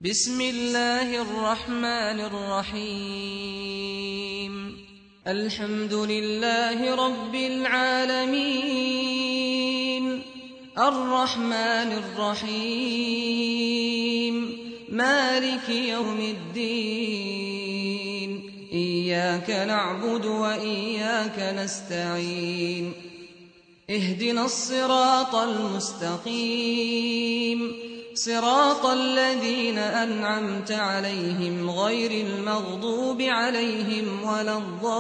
بسم الله الرحمن الرحيم الحمد لله رب العالمين الرحمن الرحيم مالك يوم الدين إياك نعبد وإياك نستعين اهدنا الصراط المستقيم صراط الذين أنعمت عليهم غير المغضوب عليهم ولا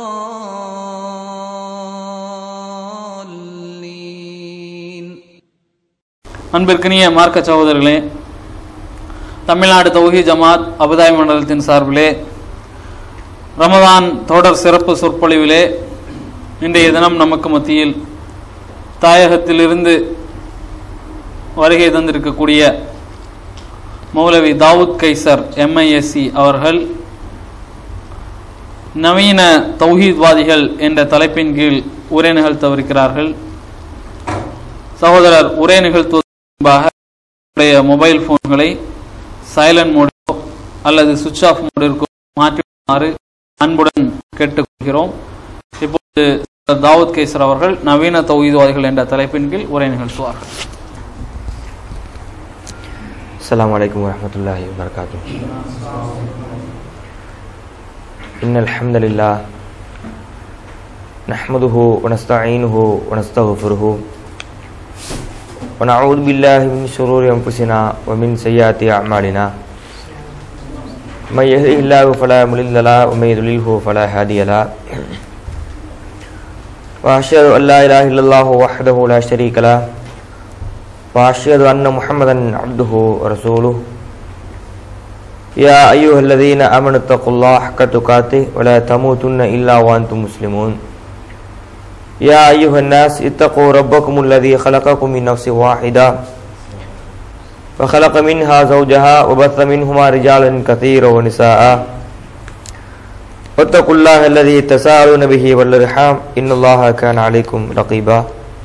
الضالين அன்பிற்கினிய மார்க்க சகோதரர்களே தமிழ்நாடு தௌஹி ஜமாத் அபுதாய் மண்டலத்தின் சார்பிலே ரமதான் தொடர் சிறப்பு சொற்பொழிவிலே இன்றைய தினம் நமக்கு மத்தியில் தாயகத்திலிருந்து வருகை தந்திருக்கக்கூடிய மௌலவி தாவூத் கைசர் எம்ஐஎஸ்சி அவர்கள் நவீன தௌஹீத்வாதிகள் என்ற தலைப்பின் கீழ் உரை நிகழ்த்தவிருக்கிறார்கள் சகோதரர் உரை நிகழ்த்துவதற்கு முன்பாக உங்களுடைய மொபைல் போன்களை சைலண்ட் மோடிற்கோ அல்லது சுவிட்ச் ஆஃப் மோடிற்கோ மாற்றுமாறு அன்புடன் கேட்டுக்கொள்கிறோம் இப்போது தாவூத் கேசர் அவர்கள் நவீன தௌஹீத்வாதிகள் என்ற தலைப்பின் கீழ் உரை நிகழ்த்துவார்கள் السلام عليكم ورحمة الله وبركاته إن الحمد لله نحمده ونستعينه ونستغفره ونعوذ بالله من شرور أنفسنا ومن سيئات أعمالنا من يهده الله فلا مضل له ومن يضلله فلا هادي له وأشهد أن لا إله إلا الله وحده لا شريك له وأشهد أن محمدا عبده ورسوله يا أيها الذين آمنوا اتقوا الله حق تقاته ولا تموتن إلا وأنتم مسلمون يا أيها الناس اتقوا ربكم الذي خلقكم من نفس واحدة وخلق منها زوجها وبث منهما رجالا كثيرا ونساء واتقوا الله الذي تساءلون به والأرحام إن الله كان عليكم رقيبا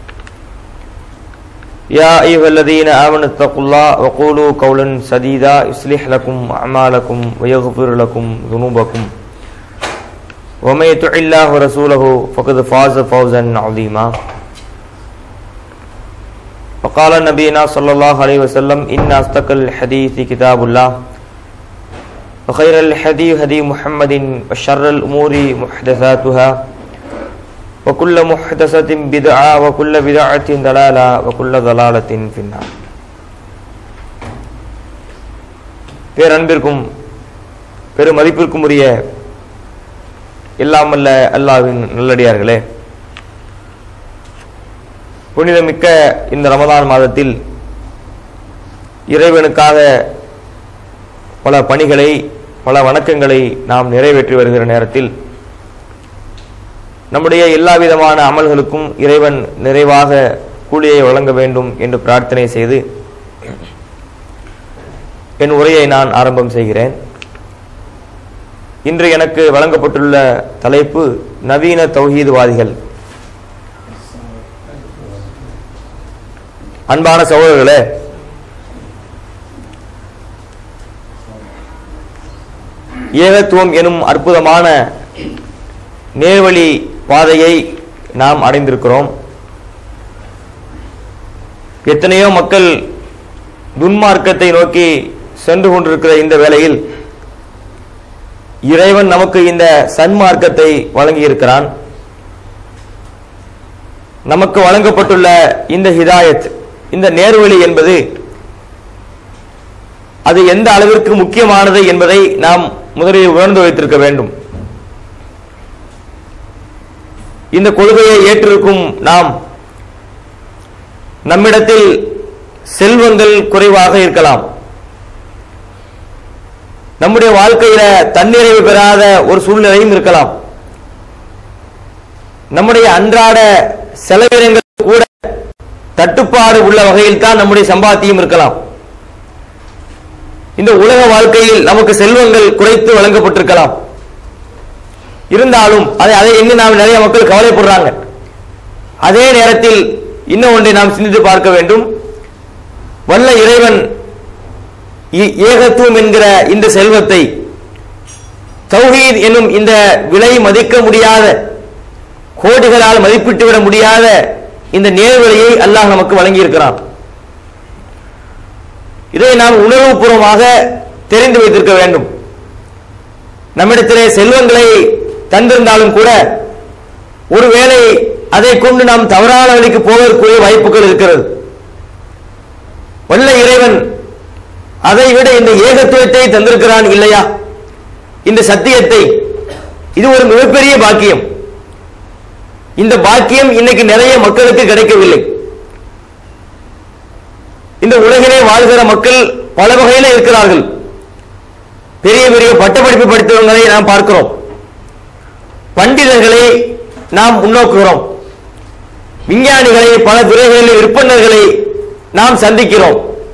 يا أيها الذين آمنوا اتقوا الله وقولوا قولا سديدا يصلح لكم أعمالكم ويغفر لكم ذنوبكم ومن يطع الله ورسوله فقد فاز فوزا عظيما وقال نبينا صلى الله عليه وسلم إن أصدق الحديث كتاب الله وخير الحديث هدي محمد وشر الأمور محدثاتها وكل محدثة بدعة وكل بدعة ضلالة وكل ضلالة في النار பேரன்பிற்கும் பெரும் மதிப்பிற்கும் உரிய இல்லாமல்ல அல்லாவின் நல்லடியார்களே புனிதமிக்க இந்த ரமதான் மாதத்தில் இறைவனுக்காக பல பணிகளை பல வணக்கங்களை நாம் நிறைவேற்றி வருகிற நேரத்தில் நம்முடைய எல்லா விதமான அமல்களுக்கும் இறைவன் நிறைவாக கூலியை வழங்க வேண்டும் என்று பிரார்த்தனை செய்து என் உரையை நான் ஆரம்பம் செய்கிறேன் இன்று எனக்கு வழங்கப்பட்டுள்ள தலைப்பு நவீன தௌஹீதுவாதிகள் அன்பான சகோதரர்களே ஏகத்துவம் எனும் அற்புதமான நேர்வழி பாதையை நாம் அடைந்திருக்கிறோம் எத்தனையோ மக்கள் துன்மார்க்கத்தை நோக்கி சென்று கொண்டிருக்கிற இந்த வேளையில் இறைவன் நமக்கு இந்த சன்மார்க்கத்தை வழங்கியிருக்கிறான் நமக்கு வழங்கப்பட்டுள்ள இந்த ஹிதாயத் இந்த நேர்வழி என்பது அது எந்த அளவிற்கு முக்கியமானது என்பதை நாம் முதலில் உணர்ந்து வைத்திருக்க வேண்டும் இந்த கொள்கையை ஏற்றிருக்கும் நாம் நம்மிடத்தில் செல்வங்கள் குறைவாக இருக்கலாம் நம்முடைய வாழ்க்கையில தன்னிறைவு பெறாத ஒரு சூழ்நிலையும் இருக்கலாம் நம்முடைய அன்றாட செலவினங்கள் கூட தட்டுப்பாடு உள்ள வகையில் தான் நம்முடைய சம்பாத்தியம் இருக்கலாம் இந்த உலக வாழ்க்கையில் நமக்கு செல்வங்கள் குறைத்து வழங்கப்பட்டிருக்கலாம் இருந்தாலும் அதை அதை எண்ணி நாம் நிறைய மக்கள் கவலைப்படுறாங்க அதே நேரத்தில் இன்னும் ஒன்றை நாம் சிந்தித்து பார்க்க வேண்டும் வல்ல இறைவன் ஏ- ஏகத்துவம் என்கிற இந்த செல்வத்தை தௌஹீத் என்னும் இந்த விலை மதிக்க முடியாத கோடிகளால் மதிப்பிட்டு விட முடியாத இந்த நேர்வழியை அல்லாஹ் நமக்கு வழங்கியிருக்கிறான் இதை நாம் உணர்வுபூர்வமாக தெரிந்து வைத்திருக்க வேண்டும் நம்மிடத்திலே செல்வங்களை தந்திருந்தாலும் கூட ஒருவேளை அதை கொண்டு நாம் தவறான வழிக்கு போவதற்குரிய வாய்ப்புகள் இருக்கிறது வல்ல இறைவன் அதை விட இந்த ஏகத்துவத்தை தந்திருக்கிறான் இல்லையா இந்த சத்தியத்தை இது ஒரு மிகப்பெரிய பாக்கியம் இந்த பாக்கியம் இன்னைக்கு நிறைய மக்களுக்கு கிடைக்கவில்லை இந்த உலகிலே வாழ்கிற மக்கள் பல வகையில இருக்கிறார்கள் பெரிய பெரிய பட்டப்படிப்பு படித்தவங்களை நாம் பார்க்கிறோம் பண்டிதர்களை நாம் முன்னோக்குகிறோம் விஞ்ஞானிகளை பல துறைகளில் விற்பனர்களை நாம் சந்திக்கிறோம்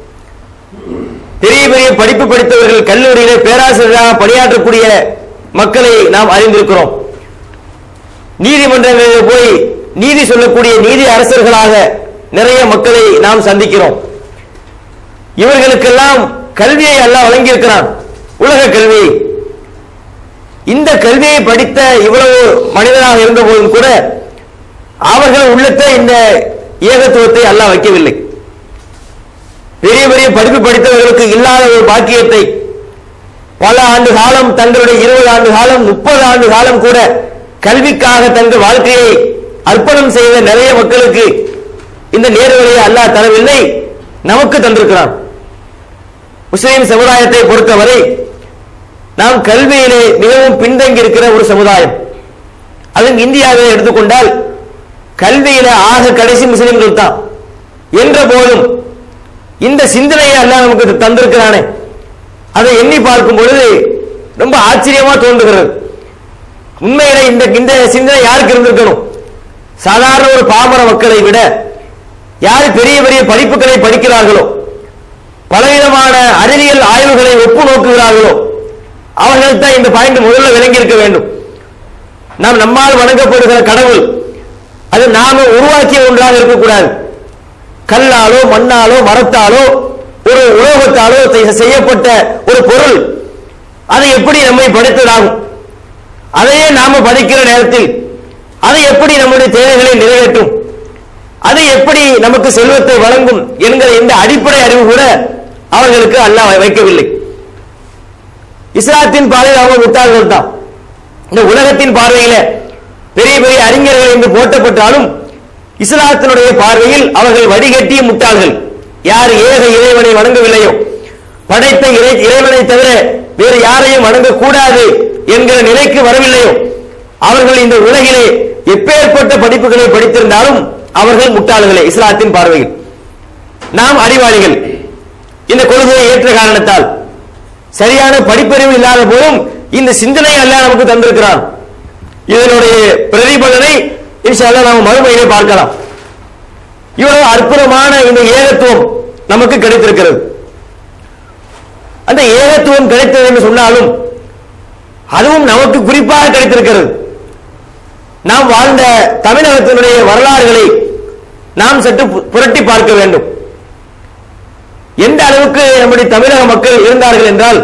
பெரிய பெரிய படிப்பு படித்தவர்கள் கல்லூரியிலே பேராசிரியராக பணியாற்றக்கூடிய மக்களை நாம் அறிந்திருக்கிறோம் நீதிமன்றங்களில் போய் நீதி சொல்லக்கூடிய நீதி அரசர்களாக நிறைய மக்களை நாம் சந்திக்கிறோம் இவர்களுக்கெல்லாம் கல்வியை அல்லாஹ் வழங்கியிருக்கிறான் உலக கல்வியை இந்த கல்வியை படித்த இவ்வளவு மனிதனாக இருந்த போதும் கூட அவர்கள் உள்ளத்தை இந்த ஏகத்துவத்தை அல்லாஹ் வைக்கவில்லை பெரிய பெரிய படிப்பு படித்தவர்களுக்கு இல்லாத ஒரு பாக்கியத்தை பல ஆண்டு காலம் தங்களுடைய இருபது ஆண்டு காலம் முப்பது ஆண்டு காலம் கூட கல்விக்காக தங்கள் வாழ்க்கையை அர்ப்பணம் செய்த நிறைய மக்களுக்கு இந்த நேர்வழியை அல்லாஹ் தரவில்லை நமக்கு தந்திருக்கிறான் முஸ்லிம் சமுதாயத்தை பொறுத்தவரை நாம் கல்வியிலே மிகவும் பின்தங்கி இருக்கிற ஒரு சமுதாயம் அதுவும் இந்தியாவை எடுத்துக்கொண்டால் கல்வியில ஆக கடைசி முஸ்லிம்கள் தான் என்ற போதும் இந்த சிந்தனையை அல்லாஹ் நமக்கு தந்திருக்கிறானே அதை எண்ணி பார்க்கும் பொழுது ரொம்ப ஆச்சரியமா தோன்றுகிறது உண்மையில இந்த இந்த சிந்தனை யாருக்கு இருந்திருக்கணும் சாதாரண ஒரு பாமர மக்களை விட யார் பெரிய பெரிய படிப்புகளை படிக்கிறார்களோ பலவிதமான அறிவியல் ஆய்வுகளை ஒப்பு நோக்குகிறார்களோ அவர்கள் தான் இந்த பாயிண்ட் முதல்ல விளங்கி இருக்க வேண்டும் நாம் நம்மால் வணங்கப்படுகிற கடவுள் அது நாம உருவாக்கிய ஒன்றாக இருக்கக்கூடாது கல்லாலோ மண்ணாலோ மரத்தாலோ ஒரு உலோகத்தாலோ செய்- செய்யப்பட்ட ஒரு பொருள் அது எப்படி நம்மை படைத்ததாகும் அதையே நாம படிக்கிற நேரத்தில் அது எப்படி நம்முடைய தேவைகளை நிறைவேற்றும் அது எப்படி நமக்கு செல்வத்தை வழங்கும் என்கிற இந்த அடிப்படை அறிவு கூட அவர்களுக்கு அல்லாஹ் வைக்கவில்லை இஸ்லாத்தின் பார்வையில் அவங்க முட்டாள்கள் தான் இந்த உலகத்தின் பார்வையில பெரிய பெரிய அறிஞர்கள் என்று போற்றப்பட்டாலும் இஸ்லாத்தினுடைய பார்வையில் அவர்கள் வடிகட்டிய முட்டாள்கள் யார் ஏக இறைவனை வணங்கவில்லையோ படைத்த இறை- இறைவனை தவிர வேறு யாரையும் வணங்கக்கூடாது என்கிற நிலைக்கு வரவில்லையோ அவர்கள் இந்த உலகிலே எப்பேற்பட்ட படிப்புகளை படித்திருந்தாலும் அவர்கள் முட்டாள்களே இஸ்லாத்தின் பார்வையில் நாம் அறிவாளிகள் இந்த கொள்கையை ஏற்ற காரணத்தால் சரியான படிப்பறிவு இல்லாத போதும் இந்த சிந்தனை அல்லாஹ் நமக்கு தந்திருக்கிறான் இதனுடைய பிரதிபலனை இன்ஷா அல்லாஹ் நாம் மறுமையிலே பார்க்கலாம் இவ்வளவு அற்புதமான இந்த ஏகத்துவம் நமக்கு கிடைத்திருக்கிறது அந்த ஏகத்துவம் கிடைத்தது என்று சொன்னாலும் அதுவும் நமக்கு குறிப்பாக கிடைத்திருக்கிறது நாம் வாழ்ந்த தமிழகத்தினுடைய வரலாறுகளை நாம் சற்று பு- புரட்டி பார்க்க வேண்டும் எந்த அளவுக்கு நம்முடைய தமிழக மக்கள் இருந்தார்கள் என்றால்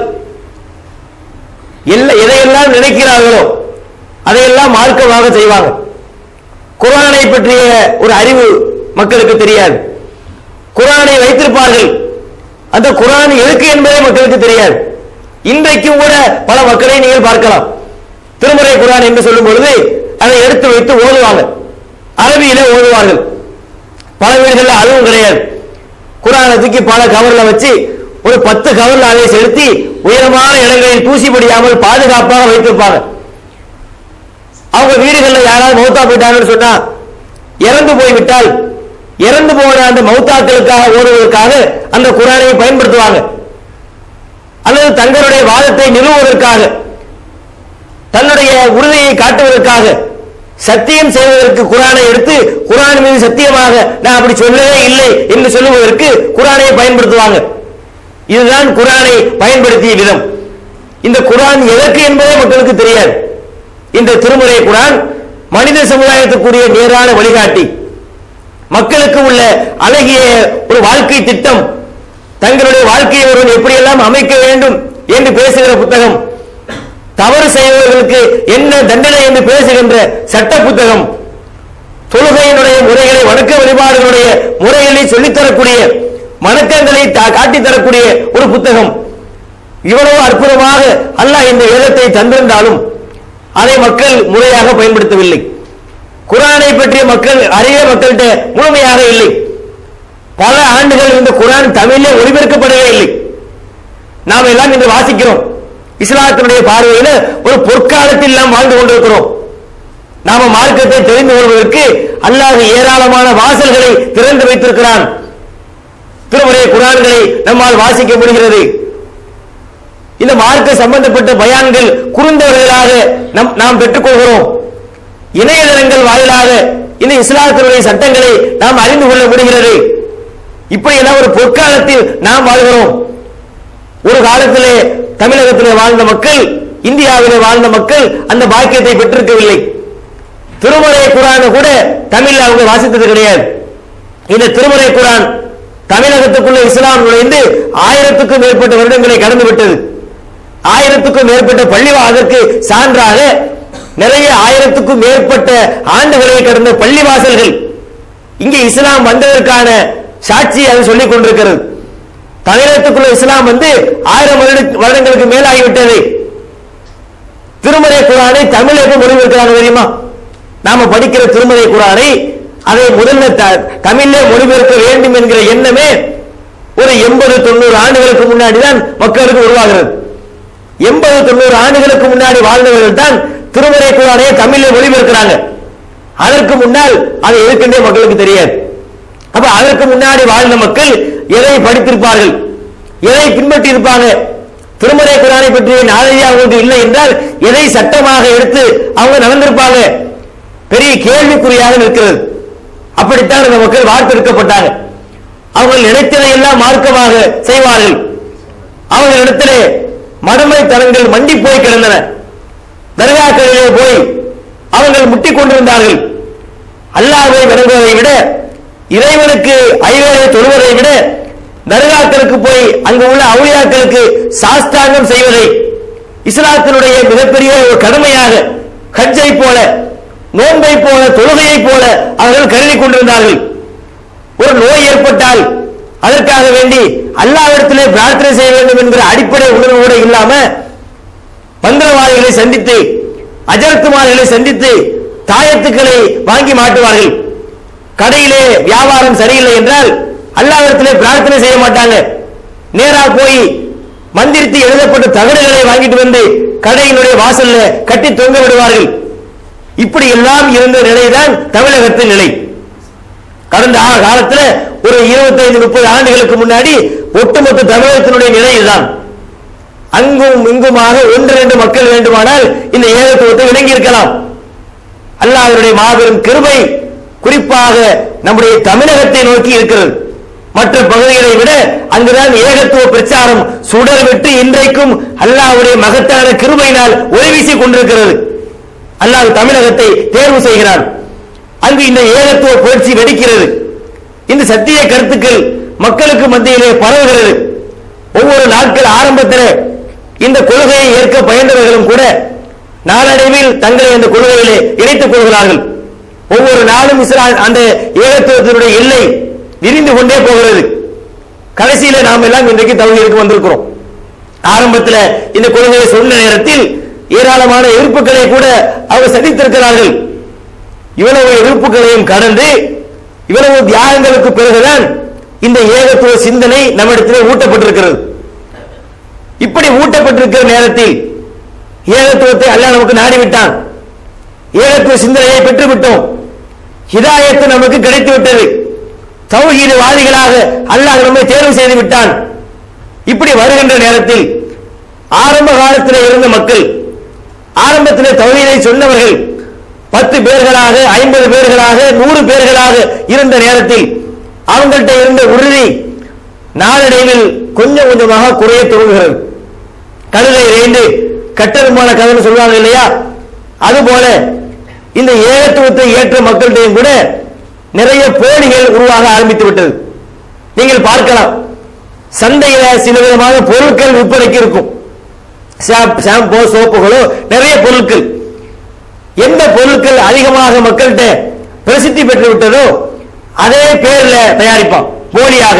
எல்லா எதையெல்லாம் நினைக்கிறார்களோ அதையெல்லாம் மார்க்கமாக செய்வாங்க குர்ஆனை பற்றிய ஒரு அறிவு மக்களுக்கு தெரியாது குர்ஆனை வைத்திருப்பார்கள் அந்த குர்ஆன் எதுக்கு என்பதே மக்களுக்கு தெரியாது இன்றைக்கும் கூட பல மக்களை நீங்கள் பார்க்கலாம் திருமுறை குர்ஆன் என்று சொல்லும் பொழுது அதை எடுத்து வைத்து ஓதுவாங்க அரபியிலே ஓதுவார்கள் பல வீடுகளில் அதுவும் கிடையாது குரானை தூக்கி பல கவர்ல வச்சு ஒரு பத்து கவர்ல அதை செலுத்தி உயரமான இடங்களில் தூசி படியாமல் பாதுகாப்பாக வைத்திருப்பாங்க அவங்க வீடுகள்ல யாராவது மௌத்தா போயிட்டாங்கன்னு சொன்னா இறந்து போய்விட்டால் இறந்து போன அந்த மௌத்தாக்களுக்காக ஓடுவதற்காக அந்த குரானை பயன்படுத்துவாங்க அல்லது தங்களுடைய வாதத்தை நிறுவுவதற்காக தன்னுடைய உறுதியை காட்டுவதற்காக சத்தியம் செய்வதற்கு குரானை எடுத்து குரான் மீது சத்தியமாக நான் அப்படி சொல்லவே இல்லை என்று சொல்லுவதற்கு குரானை பயன்படுத்துவாங்க இதுதான் குரானை பயன்படுத்திய விதம் இந்த குரான் எதற்கு என்பதே மக்களுக்கு தெரியாது இந்த திருமுறை குரான் மனித சமுதாயத்துக்குரிய நேரான வழிகாட்டி மக்களுக்கு உள்ள அழகிய ஒரு வாழ்க்கை திட்டம் தங்களுடைய வாழ்க்கையை ஒருவன் எப்படியெல்லாம் அமைக்க வேண்டும் என்று பேசுகிற புத்தகம் தவறு செய்பவர்களுக்கு என்ன தண்டனை என்று பேசுகின்ற சட்ட புத்தகம் தொழுகையினுடைய முறைகளை வணக்க வழிபாடுகளுடைய முறைகளை சொல்லித்தரக்கூடிய வணக்கங்களை தா- காட்டித் தரக்கூடிய ஒரு புத்தகம் இவ்வளவு அற்புதமாக அல்லாஹ் இந்த வேதத்தை தந்திருந்தாலும் அதை மக்கள் முறையாக பயன்படுத்தவில்லை குரானை பற்றிய மக்கள் அறிய மக்கள்கிட்ட முழுமையாக இல்லை பல ஆண்டுகள் இந்த குரான் தமிழிலே ஒளிபெருக்கப்படவே இல்லை நாம் எல்லாம் இன்று வாசிக்கிறோம் இஸ்லாத்தினுடைய பார்வையில ஒரு பொற்காலத்தில் நாம் வாழ்ந்து கொண்டிருக்கிறோம் நாம மார்க்கத்தை தெரிந்து கொள்வதற்கு அல்லாஹ் ஏராளமான வாசல்களை திறந்து வைத்திருக்கிறான் திருமுறை குரான்களை நம்மால் வாசிக்க முடிகிறது இந்த மார்க்க சம்பந்தப்பட்ட பயான்கள் குறுந்தவர்களாக நம் நாம் பெற்றுக்கொள்கிறோம் இணையதளங்கள் வாயிலாக இந்த இஸ்லாத்தினுடைய சட்டங்களை நாம் அறிந்து கொள்ள முடிகிறது இப்படியெல்லாம் ஒரு பொற்காலத்தில் நாம் வாழ்கிறோம் ஒரு காலத்திலே தமிழகத்திலே வாழ்ந்த மக்கள் இந்தியாவிலே வாழ்ந்த மக்கள் அந்த பாக்கியத்தை பெற்றிருக்கவில்லை திருமறை குரான கூட தமிழ்ல அவங்க வாசித்தது கிடையாது இந்த திருமறை குரான் தமிழகத்துக்குள்ள இஸ்லாம் நுழைந்து ஆயிரத்துக்கும் மேற்பட்ட வருடங்களை கடந்து விட்டது ஆயிரத்துக்கும் மேற்பட்ட பள்ளி அதற்கு சான்றாக நிறைய ஆயிரத்துக்கும் மேற்பட்ட ஆண்டுகளை கடந்த பள்ளிவாசல்கள் இங்கே இஸ்லாம் வந்ததற்கான சாட்சி அது சொல்லிக் கொண்டிருக்கிறது தமிழகத்துக்குள்ள இஸ்லாம் வந்து ஆயிரம் வருட- வருடங்களுக்கு மேலாகிவிட்டது திருமறை குரானை தமிழக மொழிபெயர்க்கிறாங்க தெரியுமா நாம படிக்கிற திருமறை குரானை அதை முதல்ல த- தமிழ்ல மொழிபெயர்க்க வேண்டும் என்கிற எண்ணமே ஒரு எண்பது தொண்ணூறு ஆண்டுகளுக்கு முன்னாடி தான் மக்களுக்கு உருவாகிறது எண்பது தொண்ணூறு ஆண்டுகளுக்கு முன்னாடி வாழ்ந்தவர்கள் தான் திருமறை குரானை தமிழ்ல மொழிபெயர்க்கிறாங்க அதற்கு முன்னால் அது எதுக்குன்னே மக்களுக்கு தெரியாது அப்ப அதற்கு முன்னாடி வாழ்ந்த மக்கள் எதை படித்திருப்பார்கள் எதை பின்பற்றி இருப்பாங்க திருமறை குரானை பற்றிய நாலேஜ் அவங்களுக்கு இல்லை என்றால் எதை சட்டமாக எடுத்து அவங்க நடந்திருப்பாங்க பெரிய கேள்விக்குறியாக நிற்கிறது அப்படித்தான் இந்த மக்கள் வார்த்தெடுக்கப்பட்டாங்க அவங்க நினைத்ததை எல்லாம் மார்க்கமாக செய்வார்கள் அவர்களிடத்திலே மடமைத்தனங்கள் மண்டி போய் கிடந்தன தர்காக்களிலே போய் அவர்கள் முட்டிக் கொண்டிருந்தார்கள் அல்லாஹ்வை வணங்குவதை விட இறைவனுக்கு ஐவேரை தொழுவதை விட தர்காக்களுக்கு போய் அங்கு உள்ள அவுளியாக்களுக்கு சாஸ்தாங்கம் செய்வதை இஸ்லாத்தினுடைய மிகப்பெரிய ஒரு கடமையாக ஹஜ்ஜை போல நோன்பை போல தொழுகையை போல அவர்கள் கருதி கொண்டிருந்தார்கள் ஒரு நோய் ஏற்பட்டால் அதற்காக வேண்டி அல்லாவிடத்திலே பிரார்த்தனை செய்ய வேண்டும் என்கிற அடிப்படை உணர்வோடு இல்லாம மந்திரவாதிகளை சந்தித்து அஜரத்துமார்களை சந்தித்து தாயத்துக்களை வாங்கி மாட்டுவார்கள் கடையிலே வியாபாரம் சரியில்லை என்றால் அல்லாவிடத்திலே பிரார்த்தனை செய்ய மாட்டாங்க நேரா போய் மந்திரித்து எழுதப்பட்ட தகடுகளை வாங்கிட்டு வந்து கடையினுடைய வாசல்ல கட்டி தொங்க விடுவார்கள் இப்படி எல்லாம் இருந்த நிலைதான் தமிழகத்தின் நிலை கடந்த ஆ- காலத்துல ஒரு 25 முப்பது ஆண்டுகளுக்கு முன்னாடி ஒட்டுமொத்த தமிழகத்தினுடைய நிலை இதுதான் அங்கும் இங்குமாக ஒன்று ரெண்டு மக்கள் வேண்டுமானால் இந்த ஏகத்துவத்தை விளங்கி இருக்கலாம் அல்லாஹ்வுடைய மாபெரும் கிருபை குறிப்பாக நம்முடைய தமிழகத்தை நோக்கி இருக்கிறது மற்ற பகுதிகளை விட அங்குதான் ஏகத்துவ பிரச்சாரம் சுடர் விட்டு இன்றைக்கும் அல்லாஹ்வுடைய மகத்தான கிருபையினால் ஒளி வீசிக் கொண்டிருக்கிறது அல்லாஹ் தமிழகத்தை தேர்வு செய்கிறான் அங்கு இந்த ஏகத்துவ புரட்சி வெடிக்கிறது இந்த சத்திய கருத்துக்கள் மக்களுக்கு மத்தியிலே பரவுகிறது ஒவ்வொரு நாட்கள் ஆரம்பத்தில் இந்த கொள்கையை ஏற்க பயந்தவர்களும் கூட நாளடைவில் தங்களை அந்த கொள்கையிலே இணைத்துக் கொள்கிறார்கள் ஒவ்வொரு நாளும் இஸ்லாம் அந்த ஏகத்துவத்தினுடைய எல்லை விரிந்து கொண்டே போகிறது கடைசியில நாம் எல்லாம் இன்றைக்கு தகுதிக்கு வந்திருக்கிறோம் ஆரம்பத்தில் இந்த கொள்கையை சொன்ன நேரத்தில் ஏராளமான எதிர்ப்புகளை கூட அவர் சந்தித்திருக்கிறார்கள் இவ்வளவு எதிர்ப்புகளையும் கடந்து இவ்வளவு தியாகங்களுக்கு பிறகுதான் இந்த ஏகத்துவ சிந்தனை நம்மிடத்திலே ஊட்டப்பட்டிருக்கிறது இப்படி ஊட்டப்பட்டிருக்கிற நேரத்தில் ஏகத்துவத்தை அல்லாஹ் நமக்கு நாடிவிட்டான் ஏகத்துவ சிந்தனையை பெற்றுவிட்டோம் ஹிதாயத்து நமக்கு கிடைத்து விட்டது தௌஹீது வாதிகளாக அல்லாஹ் நம்மை தேர்வு செய்து விட்டான் இப்படி வருகின்ற நேரத்தில் ஆரம்ப காலத்தில் இருந்த மக்கள் ஆரம்பத்தில் தௌஹீதை சொன்னவர்கள் பத்து பேர்களாக ஐம்பது பேர்களாக நூறு பேர்களாக இருந்த நேரத்தில் அவங்கள்ட்ட இருந்த உறுதி நாளடைவில் கொஞ்சம் கொஞ்சமாக குறைய துவங்குகிறது கழுதை ரேண்டு கட்டருமான கதைன்னு சொல்லுவாங்க இல்லையா அதுபோல இந்த ஏகத்துவத்தை ஏற்ற மக்கள்கிட்டையும் கூட நிறைய போலிகள் உருவாக ஆரம்பித்து விட்டது நீங்கள் பார்க்கலாம் சந்தையில சில விதமான பொருட்கள் விற்பனைக்கு இருக்கும் ஷாப்- ஷாம்போ சோப்புகளோ நிறைய பொருட்கள் எந்த பொருட்கள் அதிகமாக மக்கள்கிட்ட பிரசித்தி பெற்று விட்டதோ அதே பேர்ல தயாரிப்பான் போலியாக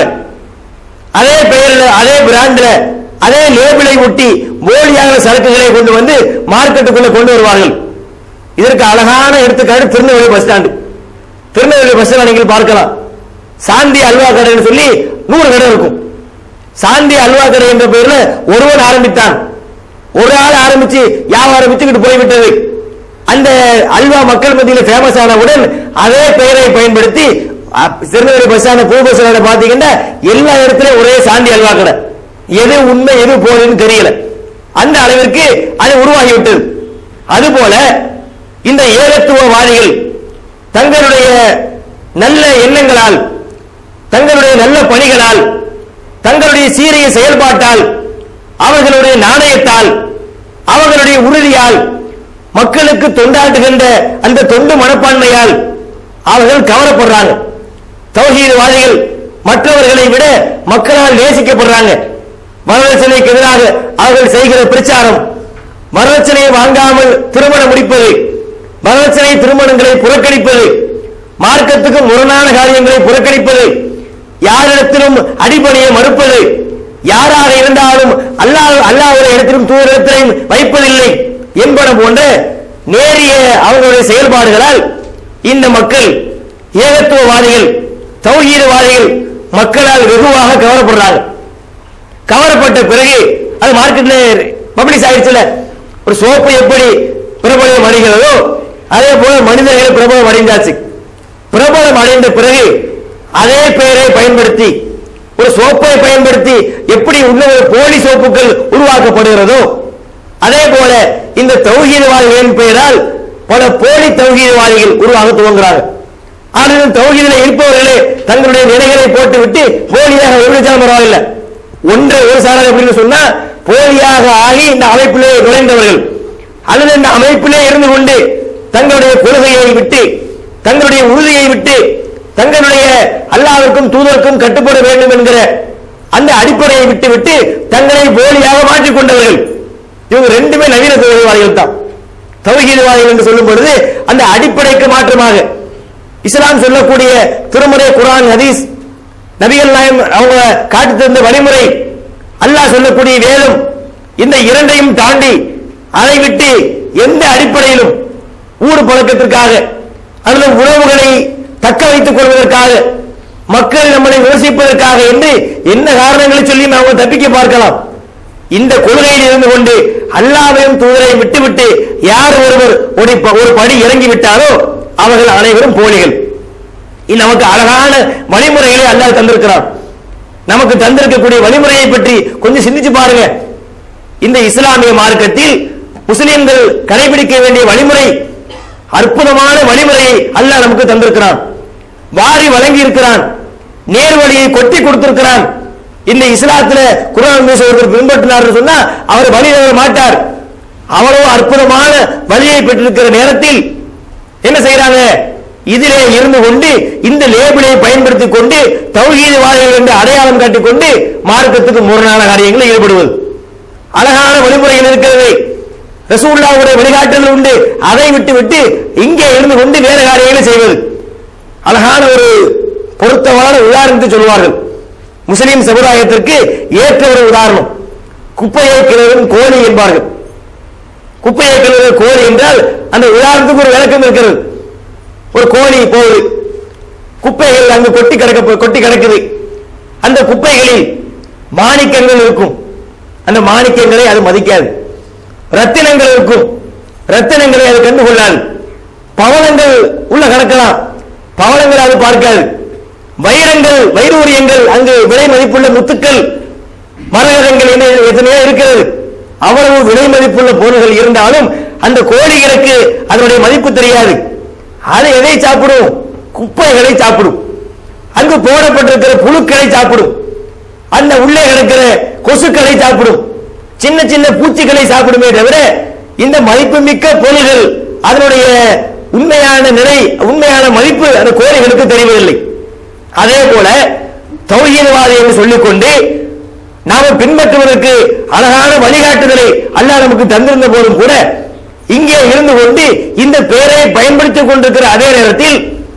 அதே பெயர்ல அதே பிராண்ட்ல அதே லேபிளை ஒட்டி போலியான சரக்குகளை கொண்டு வந்து மார்க்கெட்டுக்குள்ள கொண்டு வருவார்கள் இதற்கு அழகான எடுத்துக்காட்டு Tirunelveli bus stand Tirunelveli bus stand நீங்கள் பார்க்கலாம் சாந்தி அல்வா கடைன்னு சொல்லி நூறு கடை இருக்கும் சாந்தி அல்வா கடை என்ற பெயர்ல ஒருவன் ஆரம்பித்தான் ஒரு ஆள் ஆரம்பிச்சு வியாபாரம் வித்துக்கிட்டு போய்விட்டது அந்த அல்வா மக்கள் மத்தியில் ஃபேமஸ் ஆனவுடன் அதே பெயரை பயன்படுத்தி அ- திருநெல்வேலி பஸ் ஸ்டாண்ட் புது பஸ் ஸ்டாண்ட் பாத்தீங்கன்னா எல்லா இடத்துலயும் ஒரே சாந்தி அல்வா கடை எது உண்மை எது போலின்னு தெரியல அந்த அளவிற்கு அது உருவாகிவிட்டது அதுபோல இந்த ஏகத்துவவாதிகள் தங்களுடைய நல்ல எண்ணங்களால் தங்களுடைய நல்ல பணிகளால் தங்களுடைய சீரிய செயல்பாட்டால் அவர்களுடைய நாணயத்தால் அவர்களுடைய உறுதியால் மக்களுக்கு தொண்டாற்றுகின்ற அந்த தொண்டு மனப்பான்மையால் அவர்கள் கவரப்படுறாங்க தௌஹீதவாதிகள் மற்றவர்களை விட மக்களால் நேசிக்கப்படுறாங்க வரதட்சணைக்கு எதிராக அவர்கள் செய்கிற பிரச்சாரம் வரதட்சணையை வாங்காமல் திருமணம் முடிப்பது வரதட்சணை திருமணங்களை புறக்கணிப்பது மார்க்கத்துக்கு முரணான காரியங்களை புறக்கணிப்பது யாரிடத்திலும் அடிபணியை மறுப்பது யாராக இருந்தாலும் அல்லாஹ் அல்லாஹ்வுடைய இடத்திலும் தூதரிடத்திலும் வைப்பதில்லை என்பன போன்ற நேரிய அவர்களுடைய செயல்பாடுகளால் இந்த மக்கள் ஏகத்துவவாதிகள் தௌஹீதவாதிகள் மக்களால் வெகுவாக கவரப்படுறாங்க கவரப்பட்ட பிறகு அது மார்க்கெட்ல பப்ளிஷ் ஆயிடுச்சுல ஒரு சோப்பு எப்படி பிரபலம் அடைகிறதோ அதே போல மனிதர்கள் பிரபலம் அடைந்தாச்சு பிரபலம் அடைந்த பிறகு அதே பெயரை பயன்படுத்தி ஒரு சோப்பை பயன்படுத்தி எப்படி உள்ள ஒரு போலி சோப்புகள் உருவாக்கப்படுகிறதோ அதே போல இந்த தௌஹீதவாதிகளின் பெயரால் பல போலி தௌஹீதவாதிகள் உருவாக துவங்குறாங்க ஆனால் தௌஹீதில் இருப்பவர்களே தங்களுடைய நிலைகளை போட்டுவிட்டு போலியாக விபச்சாரம் பரவாயில்லை ஒன்றை ஒரு சாரார் அப்படின்னு சொன்னா போலியாக ஆகி இந்த அமைப்பிலே நுழைந்தவர்கள் அல்லது இந்த அமைப்பிலே இருந்து கொண்டு தங்களுடைய கொள்கையை விட்டு தங்களுடைய உறுதியை விட்டு தங்களுடைய அல்லாவிற்கும் தூதருக்கும் கட்டுப்பட வேண்டும் என்கிற அந்த அடிப்படையை விட்டு விட்டு தங்களை போலியாக மாற்றிக் கொண்டவர்கள் இவங்க ரெண்டுமே நவீன தௌஹீதவாதிகள் தான் தௌஹீதவாதிகள் என்று சொல்லும் பொழுது அந்த அடிப்படைக்கு மாற்றமாக இஸ்லாம் சொல்லக்கூடிய திருமுறை குர்ஆன் ஹதீஸ் நபிகள் நாயம் அவங்க காட்டி தந்த வழிமுறை அல்லாஹ் சொல்லக்கூடிய வேதம் இந்த இரண்டையும் தாண்டி அதை விட்டு எந்த அடிப்படையிலும் ஊர் பழக்கத்திற்காக அல்லது உறவுகளை தக்க வைத்துக் கொள்வதற்காக மக்கள் நம்மளை விமர்சிப்பதற்காக என்று என்ன காரணங்களை சொல்லி அவங்க தப்பிக்க பார்க்கலாம் இந்த கொள்கையில் இருந்து கொண்டு அல்லாவையும் தூதரையும் விட்டுவிட்டு யார் ஒருவர் ஒரு ப- ஒரு படி இறங்கி விட்டாரோ அவர்கள் அனைவரும் போலிகள் இது நமக்கு அழகான வழிமுறைகளை அல்லாஹ் தந்திருக்கிறான் நமக்கு தந்திருக்கக்கூடிய வழிமுறையை பற்றி கொஞ்சம் சிந்திச்சு பாருங்க இந்த இஸ்லாமிய மார்க்கத்தில் முஸ்லிம்கள் கடைபிடிக்க வேண்டிய வழிமுறை அற்புதமான வழிமுறையை அல்லாஹ் நமக்கு தந்திருக்கிறான் வாரி வழங்கி இருக்கிறான் நேர்வழியை கொட்டி கொடுத்திருக்கிறான் இந்த இஸ்லாத்துல குரான் பேச ஒருத்தர் பின்பற்றினார் சொன்னா அவர் வழி தவற மாட்டார் அவ்வளவு அற்புதமான வழியை பெற்றிருக்கிற நேரத்தில் என்ன செய்யறாங்க இதிலே இருந்து கொண்டு இந்த லேபிளை பயன்படுத்திக் கொண்டு தௌஹீதவாதிகள் என்று அடையாளம் காட்டிக் கொண்டு மார்க்கத்துக்கு முரணான காரியங்களில் ஈடுபடுவது அழகான வழிமுறைகள் இருக்கிறது ரசூல்லாவுடைய வழிகாட்டுதல் உண்டு அதை விட்டு விட்டு இங்கே இருந்து கொண்டு வேற காரியங்களை செய்வது அழகான ஒரு பொருத்தமான உதாரணத்தை சொல்வார்கள் முஸ்லிம் சமுதாயத்திற்கு ஏற்ற ஒரு உதாரணம் குப்பையை கிளறும் கோழி என்பார்கள் குப்பையை கிளறும் கோழி என்றால் அந்த உதாரணத்துக்கு ஒரு விளக்கம் இருக்கிறது ஒரு கோழி போகுது குப்பைகள் அங்கு கொட்டி கிடக்க கொட்டி கிடக்குது அந்த குப்பைகளில் மாணிக்கங்கள் இருக்கும் அந்த மாணிக்கங்களை அது மதிக்காது ரத்தினங்கள் இருக்கும் ரத்தினங்களை அது கண்டு கொள்ளாது பவளங்கள் உள்ள கிடக்கலாம் பவளங்கள் அது பார்க்காது வைரங்கள் வைரூரியங்கள் அங்கு விலை மதிப்புள்ள முத்துக்கள் மரகதங்கள் என்ன எத்தனையோ இருக்கிறது அவ்வளவு விலை மதிப்புள்ள பொருள்கள் இருந்தாலும் அந்த கோழிகளுக்கு அதனுடைய மதிப்பு தெரியாது அது எதை சாப்பிடும் குப்பைகளை சாப்பிடும் அங்கு போடப்பட்டிருக்கிற புழுக்களை சாப்பிடும் அந்த உள்ளே கிடக்கிற கொசுக்களை சாப்பிடும் சின்ன சின்ன பூச்சிகளை சாப்பிடுமே தவிர இந்த மதிப்புமிக்க பொருள்கள் அதனுடைய உண்மையான நிலை உண்மையான மதிப்பு அந்த கோழிகளுக்கு தெரிவதில்லை அதே போல தௌஹீதவாதி என்று சொல்லிக்கொண்டு நாம பின்பற்றுவதற்கு அழகான வழிகாட்டுதலை அல்லாஹ் நமக்கு தந்திருந்த போதும் கூட இங்கே இருந்து கொண்டு இந்த பெயரை பயன்படுத்திக் கொண்டிருக்கிற அதே நேரத்தில்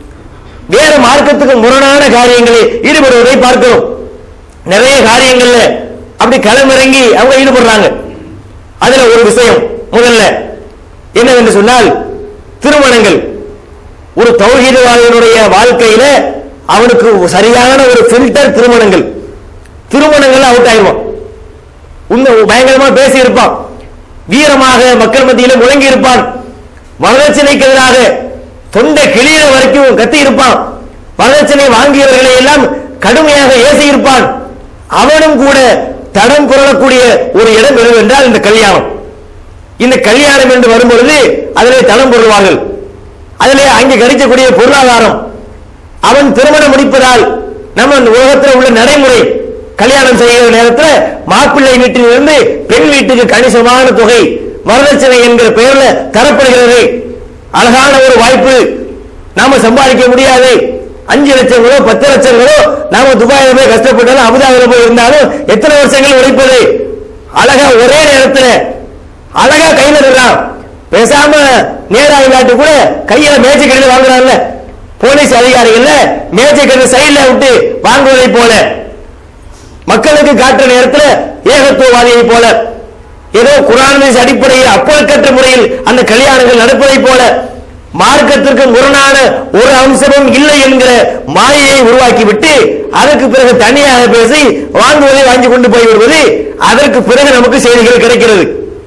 வேறு மார்க்கத்துக்கு முரணான காரியங்களில் ஈடுபடுவதை பார்க்கிறோம் நிறைய காரியங்கள்ல அப்படி களமிறங்கி அவங்க ஈடுபடுறாங்க அதுல ஒரு விஷயம் முதல்ல என்னவென்று சொன்னால் திருமணங்கள் ஒரு தௌஹீதவாதியினுடைய வாழ்க்கையில அவனுக்கு சரியான ஒரு ஃபில்டர் திருமணங்கள் திருமணங்கள் அவுட் ஆயிடுவான் உண்மை பயங்கரமா பேசி இருப்பான் வீரமாக மக்கள் மத்தியில முழங்கி இருப்பான் வரதட்சணைக்கு எதிராக தொண்டை கிளியிற வரைக்கும் கத்தி இருப்பான் வரதட்சணை வாங்கியவர்களை எல்லாம் கடுமையாக ஏசி இருப்பான் அவனும் கூட தடம் புரளக்கூடிய ஒரு இடம் எதுவென்றால் இந்த கல்யாணம் இந்த கல்யாணம் என்று வரும்பொழுது அதிலே தடம் பொருள்வார்கள் அதிலே அங்கே கிடைக்கக்கூடிய பொருளாதாரம் அவன் திருமணம் முடிப்பதால் நம்ம இந்த உலகத்தில் உள்ள நடைமுறை கல்யாணம் செய்கிற நேரத்தில் மாப்பிள்ளை வீட்டிலிருந்து பெண் வீட்டுக்கு கணிசமான தொகை வரதட்சணை என்கிற பெயர்ல தரப்படுகிறது அழகான ஒரு வாய்ப்பு நாம சம்பாதிக்க முடியாது அஞ்சு லட்சங்களோ பத்து லட்சங்களோ நாம துபாயில போய் கஷ்டப்பட்டாலும் அபுதாபில போய் இருந்தாலும் எத்தனை வருஷங்கள் உழைப்பது அழகா ஒரே நேரத்தில் அழகா கையில இருக்கலாம் பேசாம நேரா இல்லாட்டி கூட கையில மேஜை கடையில் வாங்குறாங்கல்ல போலீஸ் அதிகாரிகள் மேஜை கடை சைடுல விட்டு வாங்குவதை போல மக்களுக்கு காட்டுற நேரத்தில் ஏகத்துவவாதியை போல ஏதோ குரான் அடிப்படையில் அப்பழுக்கற்ற முறையில் அந்த கல்யாணங்கள் நடப்பதை போல மார்க்கத்திற்கு முரணான ஒரு அம்சமும் இல்லை என்கிற மாயையை உருவாக்கிவிட்டு அதற்கு பிறகு தனியாக பேசி வாங்குவதை வாங்கி கொண்டு போய் விடுவது அதற்கு பிறகு நமக்கு செய்திகள் கிடைக்கிறது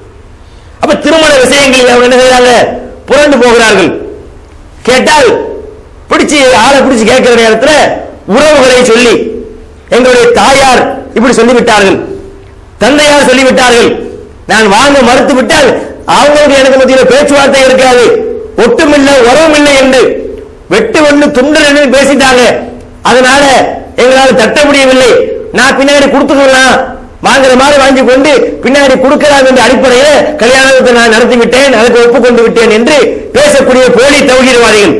அப்ப திருமண விஷயங்களில் அவங்க என்ன செய்யறாங்க புரண்டு போகிறார்கள் கேட்டால் பிடிச்சு ஆளை பிடிச்சு கேட்கிற நேரத்துல உறவுகளை சொல்லி எங்களுடைய தாயார் இப்படி சொல்லிவிட்டார்கள் தந்தையார் சொல்லிவிட்டார்கள் நான் வாங்க மறுத்து விட்டால் அவங்களுக்கு எனக்கு மத்தியில் பேச்சுவார்த்தை இருக்காது ஒட்டுமில்லை உறவுமில்லை என்று வெட்டு ஒண்ணு துண்டு ரெண்டு பேசிட்டாங்க அதனால எங்களால் தட்ட முடியவில்லை நான் பின்னாடி கொடுத்துக்கலாம் வாங்குற மாதிரி வாங்கி கொண்டு பின்னாடி கொடுக்கலாம் என்ற அடிப்படையில் கல்யாணத்தை நான் நடத்தி விட்டேன் அதுக்கு ஒப்புக்கொண்டு விட்டேன் என்று பேசக்கூடிய போலி தௌஹீதவாதிகள்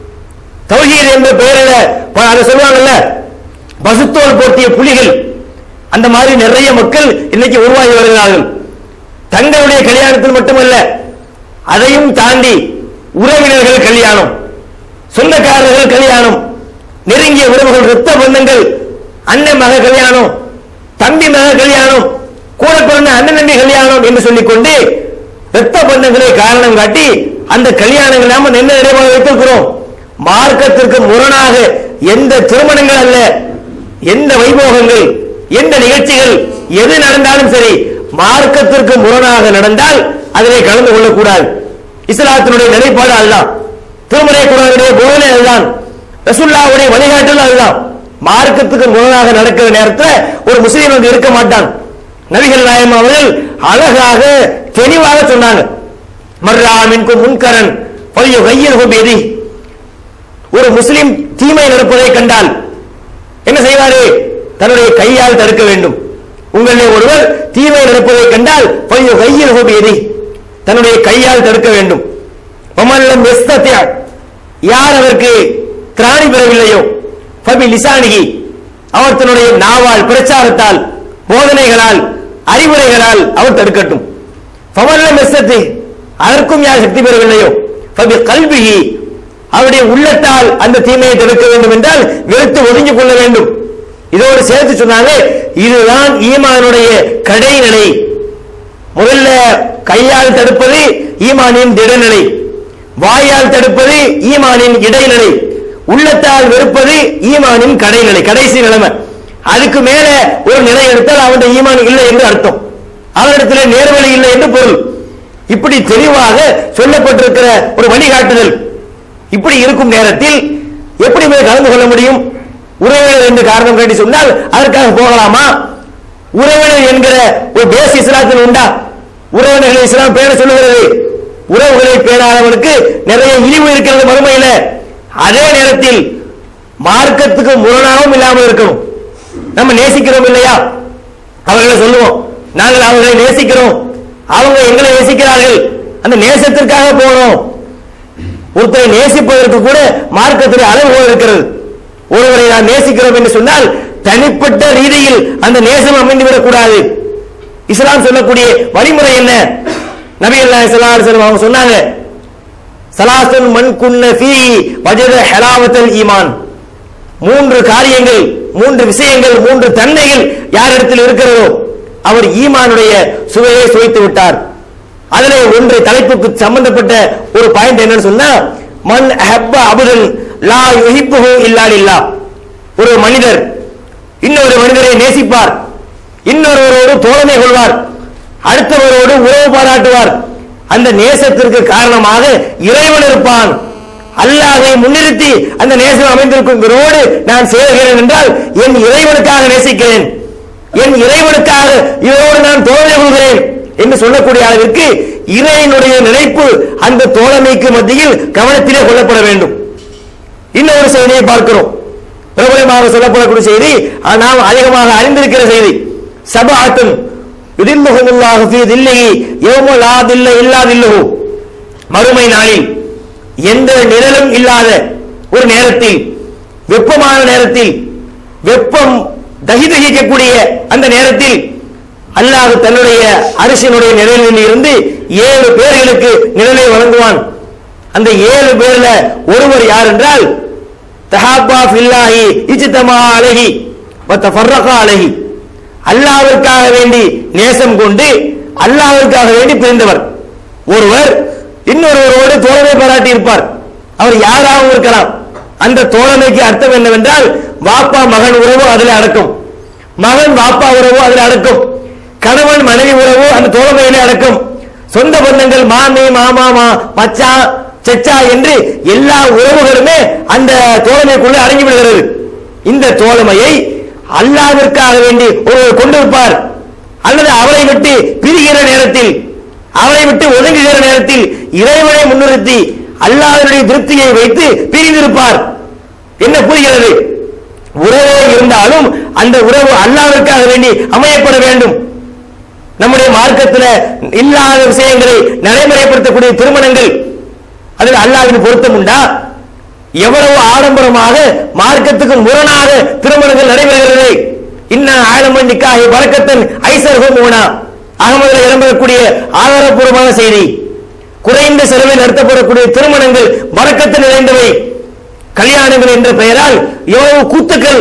தௌஹீத் என்ற பெயரில் ப- அதை சொல்லுவாங்கல்ல பசுத்தோல் போர்த்திய புலிகள் அந்த மாதிரி நிறைய மக்கள் இன்னைக்கு உருவாகி வருகிறார்கள் தங்களுடைய கல்யாணத்தில் மட்டுமல்ல அதையும் தாண்டி உறவினர்கள் கல்யாணம் சொந்தக்காரர்கள் கல்யாணம் நெருங்கிய உறவுகள் இரத்த பந்தங்கள் அண்ணன் மக கல்யாணம் தம்பி மக கல்யாணம் கூட பிறந்த அண்ணன் தம்பி கல்யாணம் என்று சொல்லிக்கொண்டு இரத்த பந்தங்களை காரணம் காட்டி அந்த கல்யாணங்கள் நாம என்ன நிறைவாக வைத்திருக்கிறோம் மார்க்கத்திற்கு முரணாக எந்த திருமணங்கள் அல்ல எந்த வைபோகங்கள் எந்த நிகழ்ச்சிகள் எது நடந்தாலும் சரி மார்க்கத்திற்கு முரணாக நடந்தால் அதிலே கலந்து கொள்ளக்கூடாது இஸ்லாத்தினுடைய நிலைப்பாடு அதுதான் திருமறை குரானுடைய போதனை அதுதான் ரசுல்லாவுடைய வழிகாட்டல் அதுதான் மார்க்கத்துக்கு முரணாக நடக்கிற நேரத்தில் ஒரு முஸ்லீம் அங்கு இருக்க மாட்டான் நபிகள் நாயம் அவர்கள் அழகாக தெளிவாக சொன்னாங்க மர்ரா மின்கு முன்கரன் பழைய கையில் எதி ஒரு முஸ்லிம் தீமை நடப்பதை கண்டால் என்ன செய்வாரு தன்னுடைய கையால் தடுக்க வேண்டும் உங்களிலே ஒருவர் தீமை நடப்பதை கண்டால் பழைய கையில் எதி தன்னுடைய கையால் தடுக்க வேண்டும் ஒமல்லம் எஸ்தத்யா யார் அதற்கு திராணி பெறவில்லையோ ஃபபி லிசானிகி அவர் தன்னுடைய நாவால் பிரச்சாரத்தால் போதனைகளால் அறிவுரைகளால் அவர் தடுக்கட்டும் ஃபமல்லம் எஸ்தத்தி அதற்கும் யார் சக்தி பெறவில்லையோ ஃபபி கல்விகி அவருடைய உள்ளத்தால் அந்த தீமையை தடுக்க வேண்டும் என்றால் வெறுத்து ஒதுங்கிக் கொள்ள வேண்டும் இதோடு சேர்த்து சொன்னாங்க இதுதான் ஈமானுடைய கடைநிலை முதல்ல கையால் தடுப்பது ஈமானின் திடநிலை வாயால் தடுப்பது ஈமானின் இடைநிலை உள்ளத்தால் வெறுப்பது ஈமானின் கடைநிலை கடைசி நிலைமை அதுக்கு மேல ஒரு நிலை எடுத்தால் அவனுடைய ஈமான் இல்லை என்று அர்த்தம் அவனிடத்தில் நேர்வழி இல்லை என்று பொருள் இப்படி தெளிவாக சொல்லப்பட்டிருக்கிற ஒரு வழிகாட்டுதல் இப்படி இருக்கும் நேரத்தில் எப்படி போய் கலந்து கொள்ள முடியும் உறவினர் என்று காரணம் காட்டி சொன்னால் அதற்காக போகலாமா உறவினர் என்கிற ஒரு பேஸ் இஸ்லாத்தில் உண்டா உறவினர்களை இஸ்லாம் பேண சொல்லுகிறது உறவுகளை பேணாதவனுக்கு நிறைய இழிவு இருக்கிறது மறுமையில அதே நேரத்தில் மார்க்கத்துக்கு முரணாகவும் இல்லாமல் இருக்கணும் நம்ம நேசிக்கிறோம் இல்லையா அவர்களை சொல்லுவோம் நாங்கள் அவர்களை நேசிக்கிறோம் அவங்க எங்களை நேசிக்கிறார்கள் அந்த நேசத்திற்காக போனோம் ஒருத்தரை நேசிப்பதற்கு கூட மார்க்கத்தில் அளவுகோல் இருக்கிறது ஒருவரை நாம் நேசிக்கிறோம் என்று சொன்னால் தனிப்பட்ட ரீதியில் அந்த நேசம் அமைந்துவிடக் கூடாது இஸ்லாம் சொல்லக்கூடிய வழிமுறை என்ன நபி அல்லாஹ் ஸல்லல்லாஹு அலைஹி வஸல்லம் அவங்க சொன்னாங்க சலாசன் மன் குன்ன ஃபீ வஜத ஹலாவத்தல் ஈமான் மூன்று காரியங்கள் மூன்று விஷயங்கள் மூன்று தன்மைகள் யாரிடத்தில் இருக்கிறதோ அவர் ஈமானுடைய சுவையை சுவைத்து விட்டார் அதிலே ஒன்று தலைப்புக்கு சம்பந்தப்பட்ட ஒரு பாயிண்ட் என்னன்னு சொன்னா மன் ஹப்ப அபுதன் லா யுஹிப்புஹு இல்லா லில்லாஹ் ஒரு மனிதர் இன்னொரு மனிதரை நேசிப்பார் இன்னொருவரோடு தோழமை கொள்வார் அடுத்தவரோடு உறவு பாராட்டுவார் அந்த நேசத்திற்கு காரணமாக இறைவன் இருப்பான் அல்லாஹை முன்னிறுத்தி அந்த நேசம் அமைந்திருக்கிறோடு நான் சேருகிறேன் என்றால் என் இறைவனுக்காக நேசிக்கிறேன் என் இறைவனுக்காக இதோடு நான் தோழமை கொள்கிறேன் என்று சொல்லக்கூடிய அளவிற்கு இறைவனுடைய நினைப்பு அந்த தோழமைக்கு மத்தியில் கவனத்திலே கொள்ளப்பட வேண்டும் இன்னொரு செய்தியை பார்க்கிறோம் பிரபலமாக சொல்லப்படக்கூடிய செய்தி ஆனால் நாம் அதிகமாக அறிந்திருக்கிற செய்தி சபாத்தும் இதில்லுகுமுல்லாஹு ஃபீ தில்லிஹி யௌம லா தில்ல இல்லா தில்லுஹு மறுமை நாளில் எந்த நிழலும் இல்லாத ஒரு நேரத்தில் வெப்பமான நேரத்தில் வெப்பம் தகிதகிக்கக்கூடிய அந்த நேரத்தில் அல்லாஹ் தன்னுடைய அரிசியினுடைய நிழலில் இருந்து ஏழு பேர்களுக்கு நிழலை வழங்குவான் அந்த ஏழு பேர்ல ஒருவர் யார் என்றால் தஹாபா ஃபில்லாஹி இஜ்தமா அலைஹி வ தஃபர்ரகா அலைஹி அல்லாஹ்விற்காக வேண்டி நேசம் கொண்டு அல்லாஹ்விற்காக வேண்டி பிரிந்தவர் ஒருவர் இன்னொருவரோடு தோழமை பாராட்டி இருப்பார் அவர் யாராகவும் இருக்கலாம் அந்த தோழமைக்கு அர்த்தம் என்னவென்றால் வாப்பா மகன் உறவு அதில் அடக்கும் மகன் வாப்பா உறவு அதில் அடக்கும் கணவன் மனைவி உறவு அந்த தோழமையிலே அடக்கும் சொந்த பந்தங்கள் மாமி மாமா மா மச்சா செச்சா என்று எல்லா உறவுகளுமே அந்த தோழமைக்குள்ளே அடங்கி விடுகிறது இந்த தோழமையை அல்லாவிற்காக வேண்டி ஒருவர் கொண்டிருப்பார் அல்லது அவரை விட்டு பிரிகிற நேரத்தில் அவரை விட்டு ஒதுங்குகிற நேரத்தில் இறைவனை முன்னிறுத்தி அல்லாஹ்வுடைய திருப்தியை வைத்து பிரிந்திருப்பார் என்ன புரிகிறது உறவே இருந்தாலும் அந்த உறவு அல்லாஹ்விற்காக வேண்டி அமையப்பட வேண்டும் நம்முடைய மார்க்கத்தில் இல்லாத விஷயங்களை நடைமுறைப்படுத்தக்கூடிய திருமணங்கள் அதில் அல்லாஹ்வின் பொருத்தம் உண்டா எவ்வளவு ஆடம்பரமாக மார்க்கத்துக்கு முரணாக திருமணங்கள் நடைபெறுகிறது இன்ன ஆழமன் நிக்காஹி பறக்கத்தன் ஐசர் ஹோமோனா அகமதுல இடம்பெறக்கூடிய ஆதாரப்பூர்வமான செய்தி குறைந்த செலவில் நடத்தப்படக்கூடிய திருமணங்கள் பறக்கத்து நிறைந்தவை கல்யாணங்கள் என்ற பெயரால் எவ்வளவு கூத்துக்கள்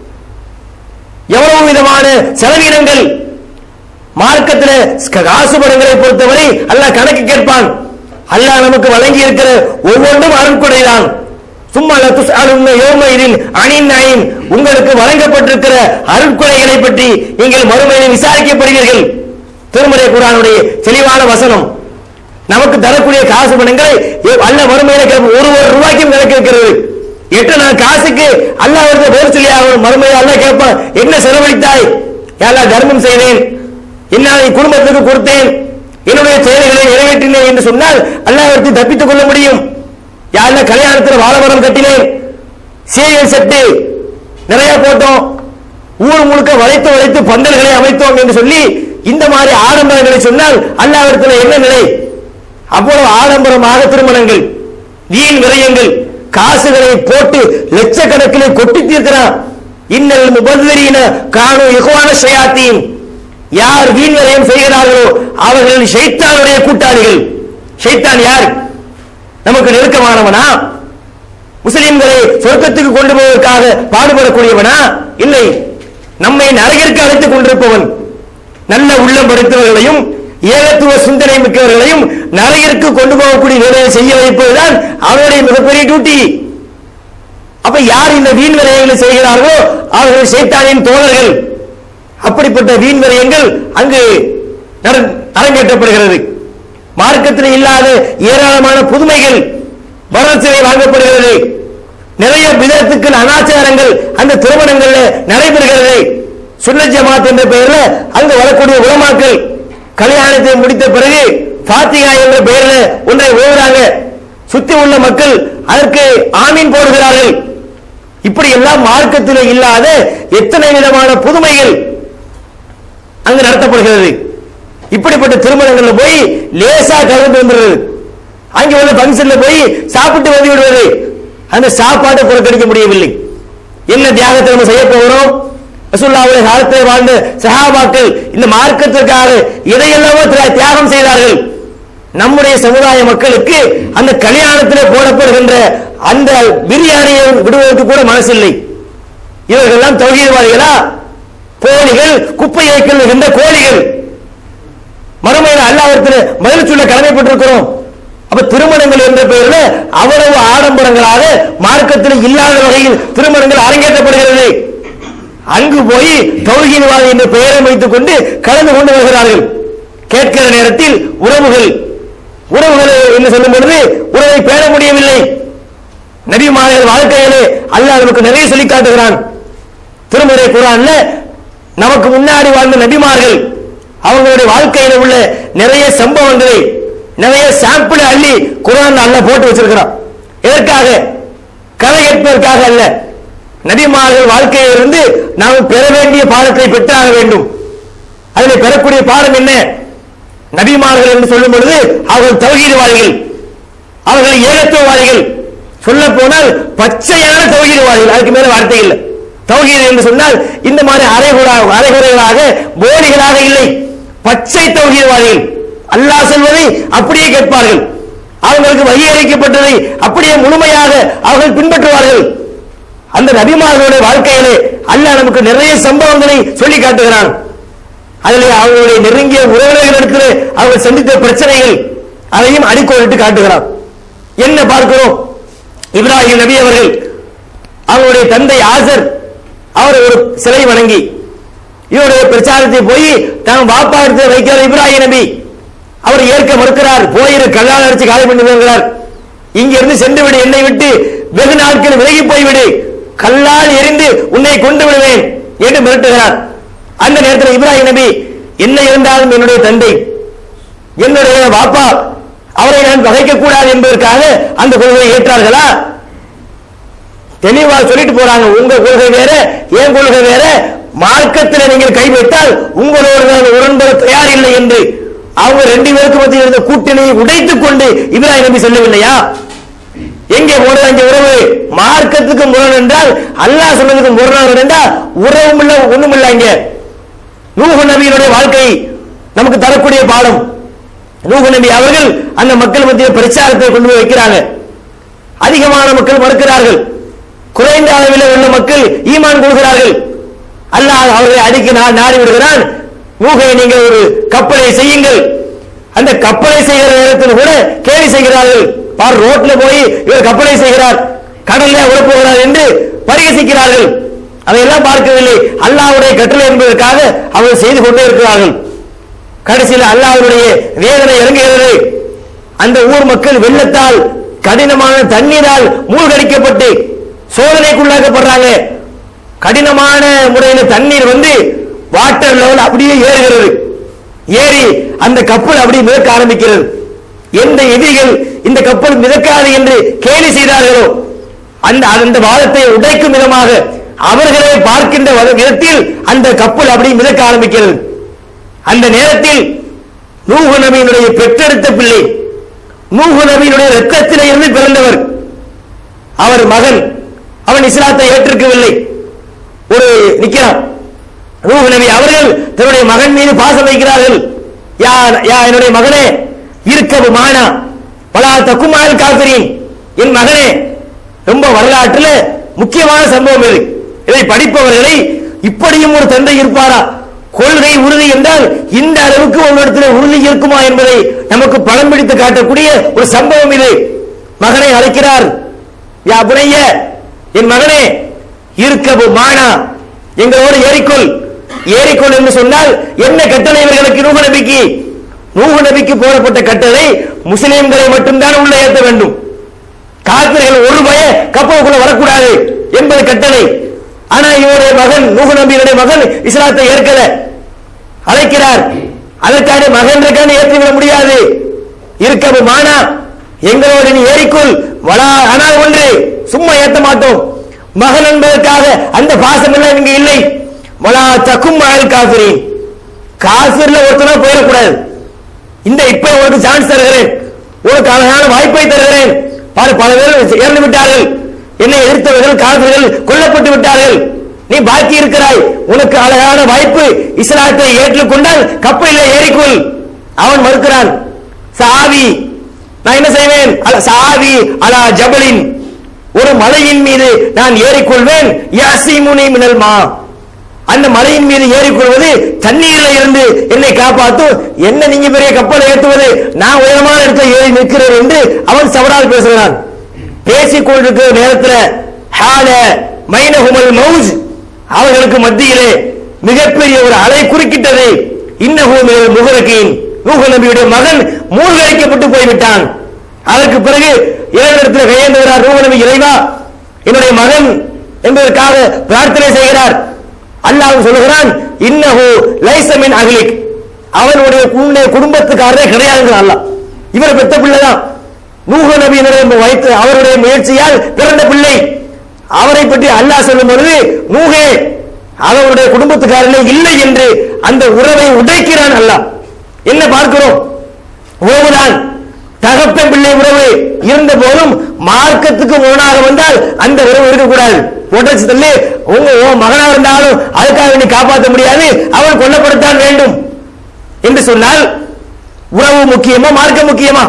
எவ்வளவு விதமான செலவினங்கள் மார்க்கத்தில் காசு படங்களை பொறுத்தவரை அல்லாஹ் கணக்கு கேட்பான் அல்லாஹ் நமக்கு வழங்கி இருக்கிற ஒவ்வொன்றும் அருட்கொடைதான் சும்மா லத்துஸ் அலுன்ன யோமையின் அணின் அணின் உங்களுக்கு வழங்கப்பட்டிருக்கிற அருட்கொடைகளை பற்றி நீங்கள் மறுமையில் விசாரிக்கப்படுவீர்கள் திருமறை குரானுடைய தெளிவான வசனம் நமக்கு தரக்கூடிய காசு பணங்களை அல்ல மறுமையில கேட்போம் ஒரு ஒரு ரூபாய்க்கும் கணக்கு இருக்கிறது எட்டு நாள் காசுக்கு அல்லாஹ் வந்து பதில் சொல்லி ஆகணும் மறுமையில அல்லாஹ் கேட்பான் என்ன செலவழித்தாய் யாரா தர்மம் செய்தேன் என்ன குடும்பத்துக்கு கொடுத்தேன் என்னுடைய தேவைகளை நிறைவேற்றினேன் என்று சொன்னால் அல்லாஹ் தப்பித்துக் கொள்ள முடியும் யாருல கல்யாணத்தில் வாழமரம் கட்டினேன் சீரியல் செட்டு நிறைய போட்டோம் ஊர் முழுக்க வளைத்து வளைத்து பந்தல்களை அமைத்தோம் என்று சொல்லி இந்த மாதிரி ஆடம்பரங்களை சொன்னால் அல்லாவிடத்தில் என்ன நிலை அவ்வளவு ஆடம்பரமாக திருமணங்கள் வீண் விரயங்கள் காசுகளை போட்டு லட்சக்கணக்கிலே கொட்டி தீர்க்கிறான் இன்னல் முபந்தரீன காணு இகுவான ஷயாத்தீன் யார் வீண் விரயம் செய்கிறார்களோ அவர்கள் ஷைத்தானுடைய கூட்டாளிகள் ஷைத்தான் யார் நமக்கு நெருக்கமானவனா முஸ்லிம்களை சொர்க்கத்துக்கு கொண்டு போவதற்காக பாடுபடக்கூடியவனா இல்லை நம்மை நரகிற்கு அழைத்துக் கொண்டிருப்பவன் நல்ல உள்ளம் படைத்தவர்களையும் ஏகத்துவ சிந்தனை மிக்கவர்களையும் நரகிற்கு கொண்டு போகக்கூடிய வேலையை செய்ய வைப்பதுதான் அவருடைய மிகப்பெரிய டியூட்டி அப்ப யார் இந்த வீண் விரயங்களை செய்கிறார்களோ அவர்கள் சைத்தானின் தோழர்கள் அப்படிப்பட்ட வீண் விரயங்கள் அங்கு நட- அரங்கேற்றப்படுகிறது மார்க்கத்தில் இல்லாத ஏராளமான புதுமைகள் வரட்சியை வாங்கப்படுகிறது நிறைய விதத்துக்கள் அனாச்சாரங்கள் அந்த திருமணங்கள்ல நடைபெறுகிறது சுன்னத் ஜமாத் என்ற பெயர்ல அங்கு வரக்கூடிய உலமாக்கள் கல்யாணத்தை முடித்த பிறகு ஃபாத்திகா என்ற பெயர்ல ஒன்றை ஓதுறாங்க சுத்தி உள்ள மக்கள் அதற்கு ஆமீன் போடுகிறார்கள் இப்படி எல்லாம் மார்க்கத்தில் இல்லாத எத்தனை விதமான புதுமைகள் அங்கு நடத்தப்படுகிறது இப்படிப்பட்ட திருமணங்கள்ல போய் லேசா கலந்து வந்துடுறது அங்க உள்ள பங்கன்ல போய் சாப்பிட்டு வந்து விடுவது அந்த சாப்பாட்டை புறக்கணிக்க முடியவில்லை என்ன தியாகத்தை நம்ம செய்ய போகிறோம் ரசூலுல்லாஹுடைய காலத்தில் வாழ்ந்த சஹாபாக்கள் இந்த மார்க்கத்திற்காக எதையெல்லாமோ தியா- தியாகம் செய்தார்கள் நம்முடைய சமுதாய மக்களுக்கு அந்த கல்யாணத்தில் போடப்படுகின்ற அந்த பிரியாணியை விடுவதற்கு கூட மனசில்லை இவர்கள்லாம் தௌஹீதவாதிகளா கோழிகள் குப்பையை கிள்ளுகின்ற கோழிகள் மறுமையில் அல்லாவிடத்தில் பதில் சொல்ல கடமைப்பட்டிருக்கிறோம் அப்ப திருமணங்கள் என்ற பெயரில் அவ்வளவு ஆடம்பரங்களாக மார்க்கத்தில் இல்லாத வகையில் திருமணங்கள் அரங்கேற்றப்படுகிறது அங்கு போய் தௌஹீதவாதி என்ற பெயரை வைத்துக் கொண்டு கலந்து கொண்டு வருகிறார்கள் கேட்கிற நேரத்தில் உறவுகள் உறவுகள் என்று சொல்லும் பொழுது உறவை பேண முடியவில்லை நபிமார்கள் வாழ்க்கையிலே அல்லாஹ் நமக்கு நிறைய சொல்லி காட்டுகிறான் திருமறை குரான்ல நமக்கு முன்னாடி வாழ்ந்த நபிமார்கள் அவங்களுடைய வாழ்க்கையில உள்ள நிறைய சம்பவங்களை நிறைய சாம்பிள் அள்ளி குரான் அல்லாஹ் போட்டு வச்சிருக்கிறான் எதற்காக கதை கேட்பதற்காக அல்ல நபிமார்கள் வாழ்க்கையிலிருந்து நாம் பெற வேண்டிய பாடத்தை பெற்றாக வேண்டும் அதில் பெறக்கூடிய பாடம் என்ன நபிமார்கள் என்று சொல்லும் பொழுது அவர்கள் தௌஹீதவாதிகள் அவர்கள் ஏகத்துவவாதிகள் சொல்ல போனால் பச்சையான தௌஹீதவாதிகள் அதுக்கு மேல வார்த்தை இல்லை தௌஹீது என்று சொன்னால் இந்த மாதிரி அரைகுறா அரைகுறைகளாக போலிகளாக இல்லை பச்சை தௌஹீதவாதிகள் அல்லாஹ் சொல்வதை அப்படியே கேட்பார்கள் அவங்களுக்கு வகையளிக்கப்பட்டதை அப்படியே முழுமையாக அவர்கள் பின்பற்றுவார்கள் அந்த நபிமார்களுடைய வாழ்க்கையிலே அல்லாஹ் நமக்கு நிறைய சம்பவங்களை சொல்லி காட்டுகிறான் அதிலே அவர்களுடைய நெருங்கிய உறவினர்களுக்கு அவர்கள் சந்தித்த பிரச்சனைகள் அதையும் அடிக்கோடிட்டு காட்டுகிறார் என்ன பார்க்கிறோம் இப்ராஹிம் நபி அவர்கள் அவருடைய தந்தை ஆசர் அவர் ஒரு சிலை வணங்கி இவருடைய பிரச்சாரத்தை போய் தான் வாப்பா எடுத்து வைக்கிறார் இப்ராஹிம் நபி அவர் ஏற்க மறுக்கிறார் போயிரு கல்லால் அடிச்சு காலி பண்ணி வருகிறார் இங்கிருந்து சென்று விடு என்னை விட்டு வெகு நாட்கள் விலகி போய்விடு கல்லால் எரிந்து உன்னை கொண்டு விடுவேன் என்று மிரட்டுகிறார் அந்த நேரத்தில் இப்ராஹிம் நபி என்ன இருந்தாலும் என்னுடைய தந்தை என்னுடைய வாப்பா அவரை நான் வகைக்க கூடாது என்பதற்காக அந்த கொள்கையை ஏற்றார்களா தெளிவா சொல்லிட்டு போறாங்க உங்க கொள்கை வேற என் கொள்கை வேற மார்க்கத்தில் நீங்கள் கை வைத்தால் உங்களோடு நான் உடன்பட தயார் இல்லை என்று அவங்க ரெண்டு பேருக்கு மத்தியில் இருந்த கூட்டணியை உடைத்துக் கொண்டு இப்ராஹிம் நபி சொல்லவில்லையா எங்கே போனது அங்கே உறவு மார்க்கத்துக்கு முரண் என்றால் அல்லாஹ் சொன்னதுக்கு முரணாக என்றால் உறவும் இல்ல ஒண்ணும் இல்ல இங்க நூஹு நபியினுடைய வாழ்க்கை நமக்கு தரக்கூடிய பாடம் நூஹு நபி அவர்கள் அந்த மக்கள் மத்தியில் பிரச்சாரத்தை கொண்டு போய் வைக்கிறாங்க அதிகமான மக்கள் மறுக்கிறார்கள் குறைந்த அளவில் உள்ள மக்கள் ஈமான் கொள்கிறார்கள் அல்லாஹ் அவர்களை அடிக்க நா- நாடி விடுகிறான் நூகை நீங்கள் ஒரு கப்பலை செய்யுங்கள் அந்த கப்பலை செய்கிற நேரத்தில் கூட கேலி செய்கிறார்கள் பார் ரோட்ல போய் இவர் கப்பலை செய்கிறார் கடல்ல உழப்புகிறார் என்று பரிகசிக்கிறார்கள் அதையெல்லாம் பார்க்கவில்லை அல்லாஹ்வுடைய கட்டளை என்பதற்காக அவர்கள் செய்து கொண்டே இருக்கிறார்கள் கடைசியில் அல்லாஹ்வுடைய வேதனை இறங்குகிறது அந்த ஊர் மக்கள் வெள்ளத்தால் கடினமான தண்ணீரால் மூழ்கடிக்கப்பட்டு சோதனைக்குள்ளாக்கப்படுறாங்க கடினமான முறையில் தண்ணீர் வந்து வாட்டர் லெவல் அப்படியே ஏறுகிறது ஏறி அந்த கப்பல் அப்படியே மிதக்க ஆரம்பிக்கிறது எந்த எதிரிகள் இந்த கப்பல் மிதக்காது என்று கேலி செய்தார்களோ அந்த அந்த வாதத்தை உடைக்கும் விதமாக அவர்களை பார்க்கின்ற வத- விதத்தில் அந்த கப்பல் அப்படியே மிதக்க ஆரம்பிக்கிறது அந்த நேரத்தில் நூஹு நபியினுடைய பெற்றெடுத்த பிள்ளை நூஹு நபியினுடைய ரத்தத்திலே இருந்து பிறந்தவர் அவர் மகன் அவன் இஸ்லாத்தை ஏற்றிருக்கவில்லை ஒரு நிக்கிறான் நூஹு நபி அவர்கள் தன்னுடைய மகன் மீது பாசம் வைக்கிறார்கள் யா யா என்னுடைய மகனே இருக்கவு மானா பலா தக்குமால் காக்கிறேன் என் மகனே ரொம்ப வரலாற்றுல முக்கியமான சம்பவம் இது இதை படிப்பவர்களை இப்படியும் ஒரு தந்தை இருப்பாரா கொள்கை உறுதி என்றால் இந்த அளவுக்கு உங்களிடத்தில் உறுதி இருக்குமா என்பதை நமக்கு படம் பிடித்து காட்டக்கூடிய ஒரு சம்பவம் இது மகனை அழைக்கிறார் யா புனைய என் மகனே இருக்கவு மானா எங்களோடு ஏறிக்கொள் ஏறிக்கொள் என்று சொன்னால் என்ன கட்டளை இவர்களுக்கு நூகு நபிக்கு நூகு நபிக்கு போடப்பட்ட கட்டளை முஸ்லிம்களை மட்டும்தான் உள்ள ஏற்ற வேண்டும் காப்பிர்கள் ஒரு பய கப்பலுக்குள்ள வரக்கூடாது என்பது கட்டளை ஆனா இவருடைய மகன் நூகு நபியினுடைய மகன் இஸ்லாத்தை ஏற்கல அழைக்கிறார் அதற்கான மகன் இருக்கான்னு ஏற்றிவிட முடியாது இருக்கவு மானா எங்களோடு நீ ஏறிக்கொள் வளா ஆனால் ஒன்று சும்மா ஏத்த மாட்டோம் மகன் என்பதற்காக அந்த பாசம் எல்லாம் இங்க இல்லை வளா தக்கும் மகள் காபிரின் காசிர்ல ஒருத்தனா போயிடக்கூடாது இந்த இப்ப உனக்கு சான்ஸ் தருகிறேன் உனக்கு அழகான வாய்ப்பை தருகிறேன் பாரு பல பேர் இறந்து விட்டார்கள் என்னை எதிர்த்தவர்கள் காவிர்கள் கொல்லப்பட்டு விட்டார்கள் நீ பாக்கி இருக்கிறாய் உனக்கு அழகான வாய்ப்பு இஸ்லாத்தை ஏற்றுக்கொண்டால் கப்பலில் ஏறிக்கொள் அவன் மறுக்கிறான் சாவி நான் என்ன செய்வேன் அல- சாவி அலா ஜபலின் ஒரு மலையின் மீது நான் ஏறிக்கொள்வேன் யாசிமுனி மினல் மா அந்த மலையின் மீது ஏறிக்கொள்வது தண்ணீரில் இருந்து என்னை காப்பாற்றும் என்ன நீங்க பெரிய கப்பலை ஏற்றுவது நான் உயரமான இடத்துல ஏறி நிற்கிறேன் என்று அவன் சவடால் பேசுகிறான் பேசிக் கொண்டிருக்கிற நேரத்தில் ஹால மைனஹுமல் மௌஜ் அவர்களுக்கு மத்தியிலே மிகப்பெரிய ஒரு அலை குறுக்கிட்டது இன்னஹு மினல் முகரகீன் நூஹ் நபியுடைய மகன் மூழ்கடிக்கப்பட்டு போய்விட்டான் அதற்கு பிறகு இறைவனிடத்தில் கையேந்துகிறார் நூஹ் நபி இறைவா என்னுடைய மகன் என்பதற்காக பிரார்த்தனை செய்கிறார் அல்லாஹ் சொல்லுகிறான் இன்னஹு லைஸ மின் அஹ்லிக் அவனுடைய உன்னுடைய குடும்பத்துக்காரரே கிடையாதுங்கிற அல்லாஹ் இவர் பெத்த பிள்ளைதான் நூஹ நபியினுடைய வைத்து அவருடைய முயற்சியால் பிறந்த பிள்ளை அவரை பற்றி அல்லாஹ் சொல்லும் பொழுது நூகே அவருடைய குடும்பத்துக்காரனே இல்லை என்று அந்த உறவை உடைக்கிறான் அல்லாஹ் என்ன பார்க்கிறோம் உறவுதான் தகப்பன் பிள்ளை உறவு இருந்த போதும் மார்க்கத்துக்கு முரணாக வந்தால் அந்த உறவு இருக்கக்கூடாது உடச்சு தள்ளி உங்க உன் மகனா இருந்தாலும் அதுக்காக நீ காப்பாற்ற முடியாது அவன் கொல்லப்படத்தான் வேண்டும் என்று சொன்னால் உறவு முக்கியமா மார்க்கம் முக்கியமா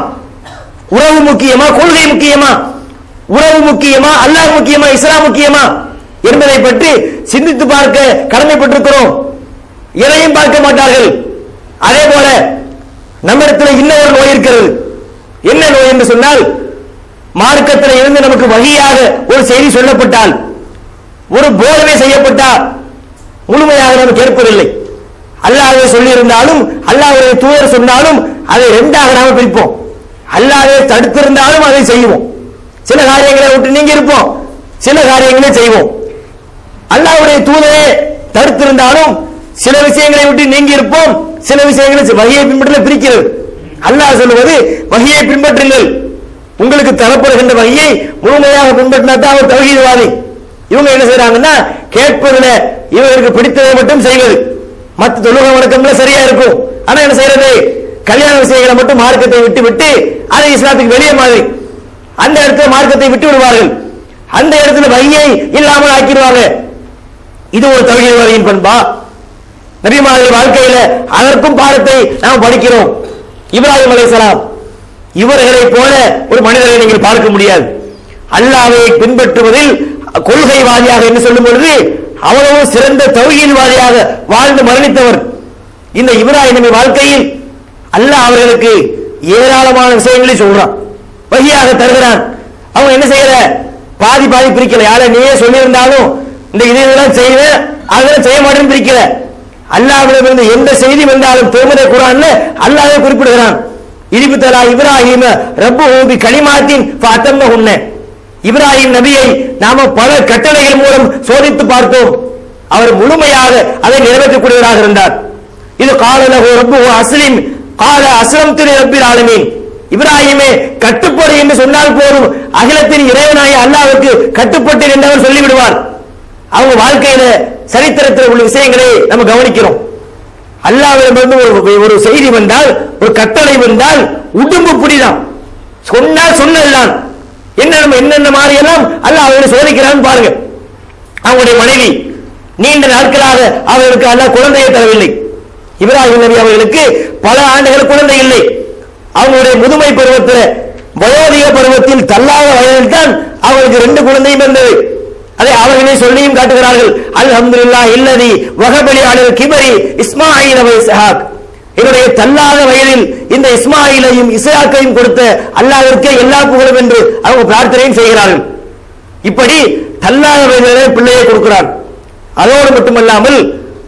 உறவு முக்கியமா கொள்கை முக்கியமா உறவு முக்கியமா அல்லாஹ் முக்கியமா இஸ்லாம் முக்கியமா என்பதை பற்றி சிந்தித்து பார்க்க கடமைப்பட்டிருக்கிறோம் எதையும் பார்க்க மாட்டார்கள் அதே போல நம்மிடத்தில் இன்னொரு நோய் இருக்கிறது என்ன நோய் என்று சொன்னால் மார்க்கத்தில் இருந்து நமக்கு வகையாக ஒரு செய்தி சொல்லப்பட்டால் ஒரு போதனை செய்யப்பட்டால் முழுமையாக நாம் கேட்பதில்லை அல்லாஹ்வை சொல்லியிருந்தாலும் அல்லாஹ்வுடைய தூதர் சொன்னாலும் அதை ரெண்டாக நாம பிரிப்போம் அல்லாஹ்வை தடுத்திருந்தாலும் அதை செய்வோம் சில காரியங்களை விட்டு நீங்க இருப்போம் சில காரியங்களை செய்வோம் அல்லாஹ்வுடைய தூதரே தடுத்திருந்தாலும் சில விஷயங்களை விட்டு நீங்கி இருப்போம் சில விஷயங்களை வகையை பின்பற்றல பிரிக்கிறது அல்லாஹ் சொல்லுவது வகையை பின்பற்றுங்கள் உங்களுக்கு தரப்படுகின்ற வகையை முழுமையாக பின்பற்றினா தான் அவர் தவகீதவாதி இவங்க என்ன செய்றாங்கன்னா கேட்பதுல இவங்களுக்கு பிடித்ததை மட்டும் செய்வது மற்ற தொழுகை வழக்கம்ல சரியா இருக்கும் ஆனா என்ன செய்யறது கல்யாண விஷயங்களை மட்டும் மார்க்கத்தை விட்டு விட்டு அது இஸ்லாத்துக்கு வெளியே மாதிரி அந்த இடத்துல மார்க்கத்தை விட்டு விடுவார்கள் அந்த இடத்துல வகையை இல்லாமல் ஆக்கிடுவாங்க இது ஒரு தவகீதவாதியின் பண்பா நபிமார்கள் வாழ்க்கையில அதற்கும் பாடத்தை நாம் படிக்கிறோம் இப்ராஹிம் அலைஹிஸ்ஸலாம் இவர்களை போல ஒரு மனிதரை நீங்கள் பார்க்க முடியாது அல்லாஹ்வை பின்பற்றுவதில் கொள்கைவாதியாக என்று சொல்லும் பொழுது அவ்வளவு சிறந்த தௌஹீத்வாதியாக வாழ்ந்து மரணித்தவர் இந்த இப்ராஹிம் நபி வாழ்க்கையில் அல்லாஹ் அவர்களுக்கு ஏராளமான விஷயங்களை சொல்றான் வகையாக தருகிறான் அவங்க என்ன செய்யற பாதி பாதி பிரிக்கல யாரை நீயே சொல்லியிருந்தாலும் இந்த இது இதெல்லாம் செய்வேன் அதெல்லாம் செய்ய மாட்டேன்னு பிரிக்கல அல்லாஹ்விடமிருந்து எந்த செய்தி வந்தாலும் திருமலை குரான்ல அல்லாஹ்வே குறிப்பிடுகிறான் இரிபு தலா இப்ராஹிம ரப்பு ஹூபி கலிமாத்தின் ஃபஅத்தம்ம ஹுன்ன இப்ராஹிம் நபியை நாம பல கட்டளைகள் மூலம் சோதித்து பார்த்தோம் அவர் முழுமையாக அதை நிறைவேற்றக்கூடியவராக இருந்தார் இது காலலகு ரப்பு அஸ்லிம் கால அஸ்லம் திரு ரப்பில் ஆலமீன் இப்ராஹிமே கட்டுப்படு என்று சொன்னால் போதும் அகிலத்தின் இறைவனாய அல்லாஹ்வுக்கு கட்டுப்பட்டு என்றவர் சொல்லிவிடுவார் அவங்க வாழ்க்கையில சரித்திரத்தில் உள்ள விஷயங்களை நம்ம கவனிக்கிறோம் அல்லாவிடமிருந்து ஒரு ஒரு செய்தி வந்தால் ஒரு கட்டளை வந்தால் உடும்பு புடிதான் சொன்னால் சொன்னதுதான் என்ன நம்ம என்னென்ன மாதிரி எல்லாம் அல்லாஹ் அவர்களை சோதிக்கிறான்னு பாருங்க அவங்களுடைய மனைவி நீண்ட நாட்களாக அவர்களுக்கு அல்லாஹ் குழந்தையை தரவில்லை இப்ராஹிம் நபி அவர்களுக்கு பல ஆண்டுகள் குழந்தை இல்லை அவங்களுடைய முதுமை பருவத்தில் வயோதிக பருவத்தில் தள்ளாத வயதில் தான் அவர்களுக்கு ரெண்டு குழந்தையும் இருந்தது அதை அவர்களே சொல்லியும் காட்டுகிறார்கள் அல்ஹம்துலில்லாஹ் இல்லதி வகபலி அலல் கிபரி இஸ்மாயில் வ இஸ்ஹாக் என்னுடைய தள்ளாத வயதில் இந்த இஸ்மாயிலையும் இஸ்ஹாக்கையும் கொடுத்த அல்லாஹ்விற்கே எல்லா புகழும் என்று அவங்க பிரார்த்தனையும் செய்கிறார்கள் இப்படி தள்ளாத வயதிலே பிள்ளையை கொடுக்கிறார் அதோடு மட்டுமல்லாமல்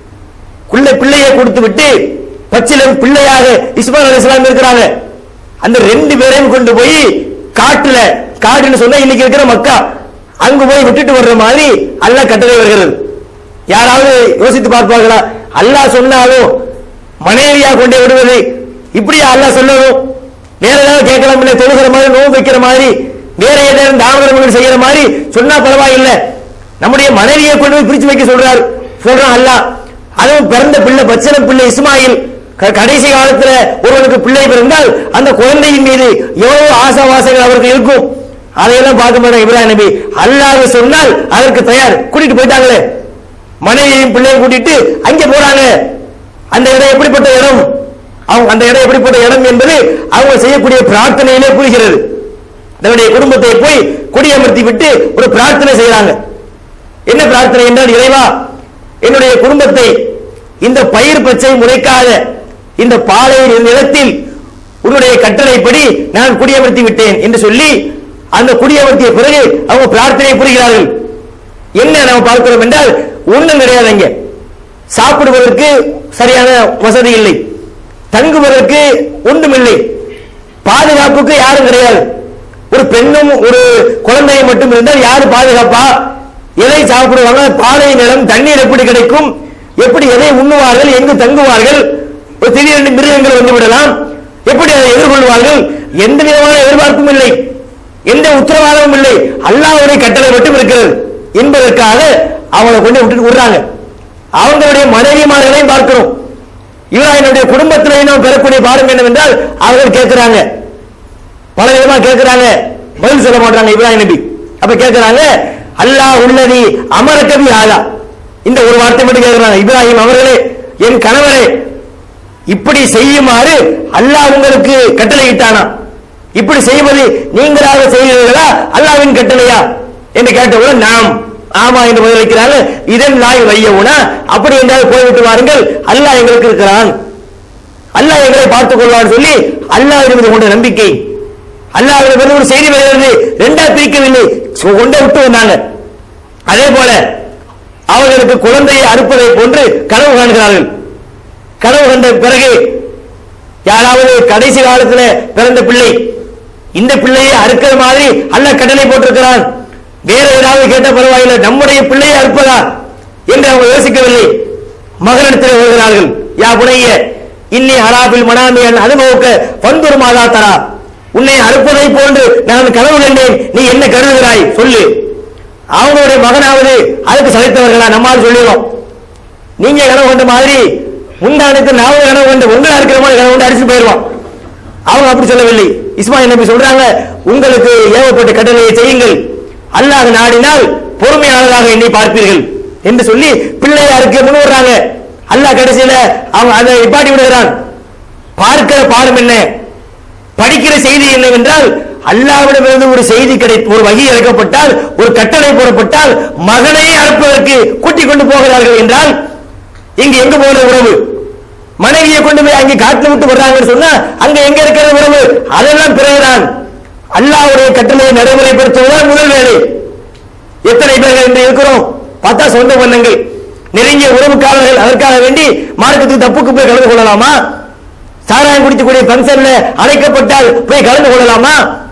குள்ள பிள்ளையை கொடுத்து விட்டு பச்சிலம் பிள்ளையாக இஸ்மாயில் அலைஹிஸ்ஸலாம் இருக்கிறாங்க அந்த ரெண்டு பேரையும் கொண்டு போய் காட்டுல காடுன்னு சொன்னா இன்னைக்கு இருக்கிற மக்கா அங்கு போய் விட்டுட்டு வர்ற மாதிரி அல்லாஹ் கட்டளை வருகிறது யாராவது யோசித்து பார்ப்பார்களா அல்லாஹ் சொன்னாலும் மனைவியா கொண்டே விடுவது இப்படியா அல்லாஹ் சொல்லணும் வேற ஏதாவது கேட்கலாம் இல்லை தொழுகிற மாதிரி நோவு வைக்கிற மாதிரி வேற ஏதாவது தாமதங்கள் செய்யற மாதிரி சொன்னா பரவாயில்லை நம்முடைய மனைவியை கொண்டு போய் பிரிச்சு வைக்க சொல்றார் சொல்றான் அல்லாஹ் அதுவும் பிறந்த பிள்ளை பச்சன பிள்ளை இஸ்மாயில் க- கடைசி காலத்துல ஒருவனுக்கு பிள்ளை பிறந்தால் அந்த குழந்தையின் மீது எவ்வளவு ஆசாவாசங்கள் அவருக்கு இருக்கும் அதையெல்லாம் பார்க்க மாட்டாங்க இப்ராஹிம் நபி அல்லாஹ் சொன்னால் அதற்கு தயார் கூட்டிட்டு போயிட்டாங்களே மனைவியையும் பிள்ளையும் கூட்டிட்டு அங்க போறாங்க அந்த இடம் எப்படிப்பட்ட இடம் அவங்க அந்த இடம் எப்படிப்பட்ட இடம் என்பது அவங்க செய்யக்கூடிய பிரார்த்தனையிலே புரிகிறது தன்னுடைய குடும்பத்தை போய் குடியமர்த்தி விட்டு ஒரு பிரார்த்தனை செய்யறாங்க என்ன பிரார்த்தனை என்றால் இறைவா என்னுடைய குடும்பத்தை இந்த பயிர் பச்சை முளைக்காத இந்த பாலை நிலத்தில் உன்னுடைய கட்டளைப்படி நான் குடியமர்த்தி விட்டேன் என்று சொல்லி அந்த குடியமர்த்திய பிறகு அவங்க பிரார்த்தனை புரிகிறார்கள் என்ன நம்ம பார்க்கிறோம் என்றால் ஒண்ணும் கிடையாது அங்க சாப்பிடுவதற்கு சரியான வசதி இல்லை தங்குவதற்கு ஒன்றுமில்லை பாதுகாப்புக்கு யாரும் கிடையாது ஒரு பெண்ணும் ஒரு குழந்தையும் மட்டும் இருந்தால் யாரு பாதுகாப்பா எதை சாப்பிடுவாங்க பாலை நிலம் தண்ணீர் எப்படி கிடைக்கும் எப்படி எதை உண்ணுவார்கள் எங்கு தங்குவார்கள் ஒரு திடீரென்று மிருகங்கள் வந்து விடலாம் எப்படி அதை எதிர்கொள்வார்கள் எந்த விதமான எதிர்பார்ப்பும் இல்லை எந்த உத்தரவாதமும் இல்லை அல்லாஹ்வுடைய கட்டளை மட்டும் இருக்கிறது என்பதற்காக அவங்களை கொண்டு விட்டுட்டு விடுறாங்க அவங்களுடைய மனைவிமார்களையும் பார்க்கிறோம் இவராயினுடைய குடும்பத்திலேயும் நாம் பெறக்கூடிய பாடம் என்னவென்றால் அவர்கள் கேட்கிறாங்க பல விதமா கேட்கிறாங்க பதில் சொல்ல மாட்டாங்க இப்ராஹிம் நபி அப்ப கேட்கிறாங்க அல்லாஹ் உள்ளதி அமரக்கவி ஆலா இந்த ஒரு வார்த்தை மட்டும் கேட்கிறாங்க இப்ராஹிம் அவர்களே என் கணவரே இப்படி செய்யுமாறு அல்லாஹ் உங்களுக்கு கட்டளையிட்டானா இப்படி செய்வது நீங்களாக செய்கிறீர்களா அல்லாஹ்வின் கட்டளையா என்று கேட்டவுடன் நாம் ஆமா என்று பதிலளிக்கிறாங்க இதன் நாய் வையவுனா அப்படி என்றால் போய்விட்டு வாருங்கள் அல்லாஹ் எங்களுக்கு இருக்கிறான் அல்லாஹ் எங்களை பார்த்துக் கொள்வான்னு சொல்லி அல்லாஹ் மீது கொண்ட நம்பிக்கை அல்லாஹ் மீது ஒரு செய்தி வருகிறது ரெண்டா பிரிக்கவில்லை சு- கொண்டே விட்டு வந்தாங்க அதே போல அவர்களுக்கு குழந்தையை அறுப்பதை போன்று கனவு காண்கிறார்கள் கனவு கண்ட பிறகு யாராவது கடைசி காலத்துல பிறந்த பிள்ளை இந்த பிள்ளையை அறுக்கிற மாதிரி அல்லாஹ் கடனை போட்டிருக்கிறான் வேற ஏதாவது கேட்ட பரவாயில்லை நம்முடைய பிள்ளையை அறுப்பதா என்று அவங்க யோசிக்கவில்லை மகனிடத்தில் வருகிறார்கள் யா புனைய இன்னி ஹராபில் மனாமியன் அனுபவக்க பந்துரு மாதா தரா உன்னை அறுப்பதை போன்று நான் கனவு கண்டேன் நீ என்ன கருதுகிறாய் சொல்லு அவங்களுடைய மகனாவது அதுக்கு சளைத்தவர்களா நம்மால் சொல்லிடுவோம் நீங்க கனவு கண்ட மாதிரி முந்தானத்து நாம கனவு கண்டு உங்களை இருக்கிற மாதிரி கனவு கண்டு அடிச்சு போயிடுவோம் அவங்க அப்படி சொல்லவில்லை இஸ்மாயில் நபி சொல்றாங்க உங்களுக்கு ஏவப்பட்ட கட்டளையை செய்யுங்கள் அல்லாஹ் நாடினால் பொறுமையானதாக என்னை பார்ப்பீர்கள் என்று சொல்லி பிள்ளையாருக்கு முன் வர்றாங்க அல்லாஹ் கடைசியில அவங்க அதை நிப்பாட்டி விடுகிறான் பார்க்கிற பாடம் என்ன படிக்கிற செய்தி என்னவென்றால் அல்லாவிடமிருந்து ஒரு செய்தி கிடை ஒரு வகி இறக்கப்பட்டால் ஒரு கட்டளை போடப்பட்டால் மகனை அறுப்பதற்கு கூட்டிக் கொண்டு போகிறார்கள் என்றால் இங்க எங்க போகிற உறவு மனைவியை கொண்டு போய் அங்கே காட்டு விட்டு வர்றாங்கன்னு சொன்னா அங்க எங்க இருக்கிற உறவு அதெல்லாம் பிறகுதான் அல்லாஹ்வுடைய கட்டளையை நடைமுறைப்படுத்துவதுதான் முதல் வேலை எத்தனை பேர்கள் இன்று இருக்கிறோம் பார்த்தா சொந்த பந்தங்கள் நெருங்கிய உறவுக்காரர்கள் அதற்காக வேண்டி மார்க்கத்துக்கு தப்புக்கு போய் கலந்து கொள்ளலாமா சாராயம் குடிக்கக்கூடிய ஃபங்க்ஷன்ல அழைக்கப்பட்டால் போய் கலந்து கொள்ளலாமா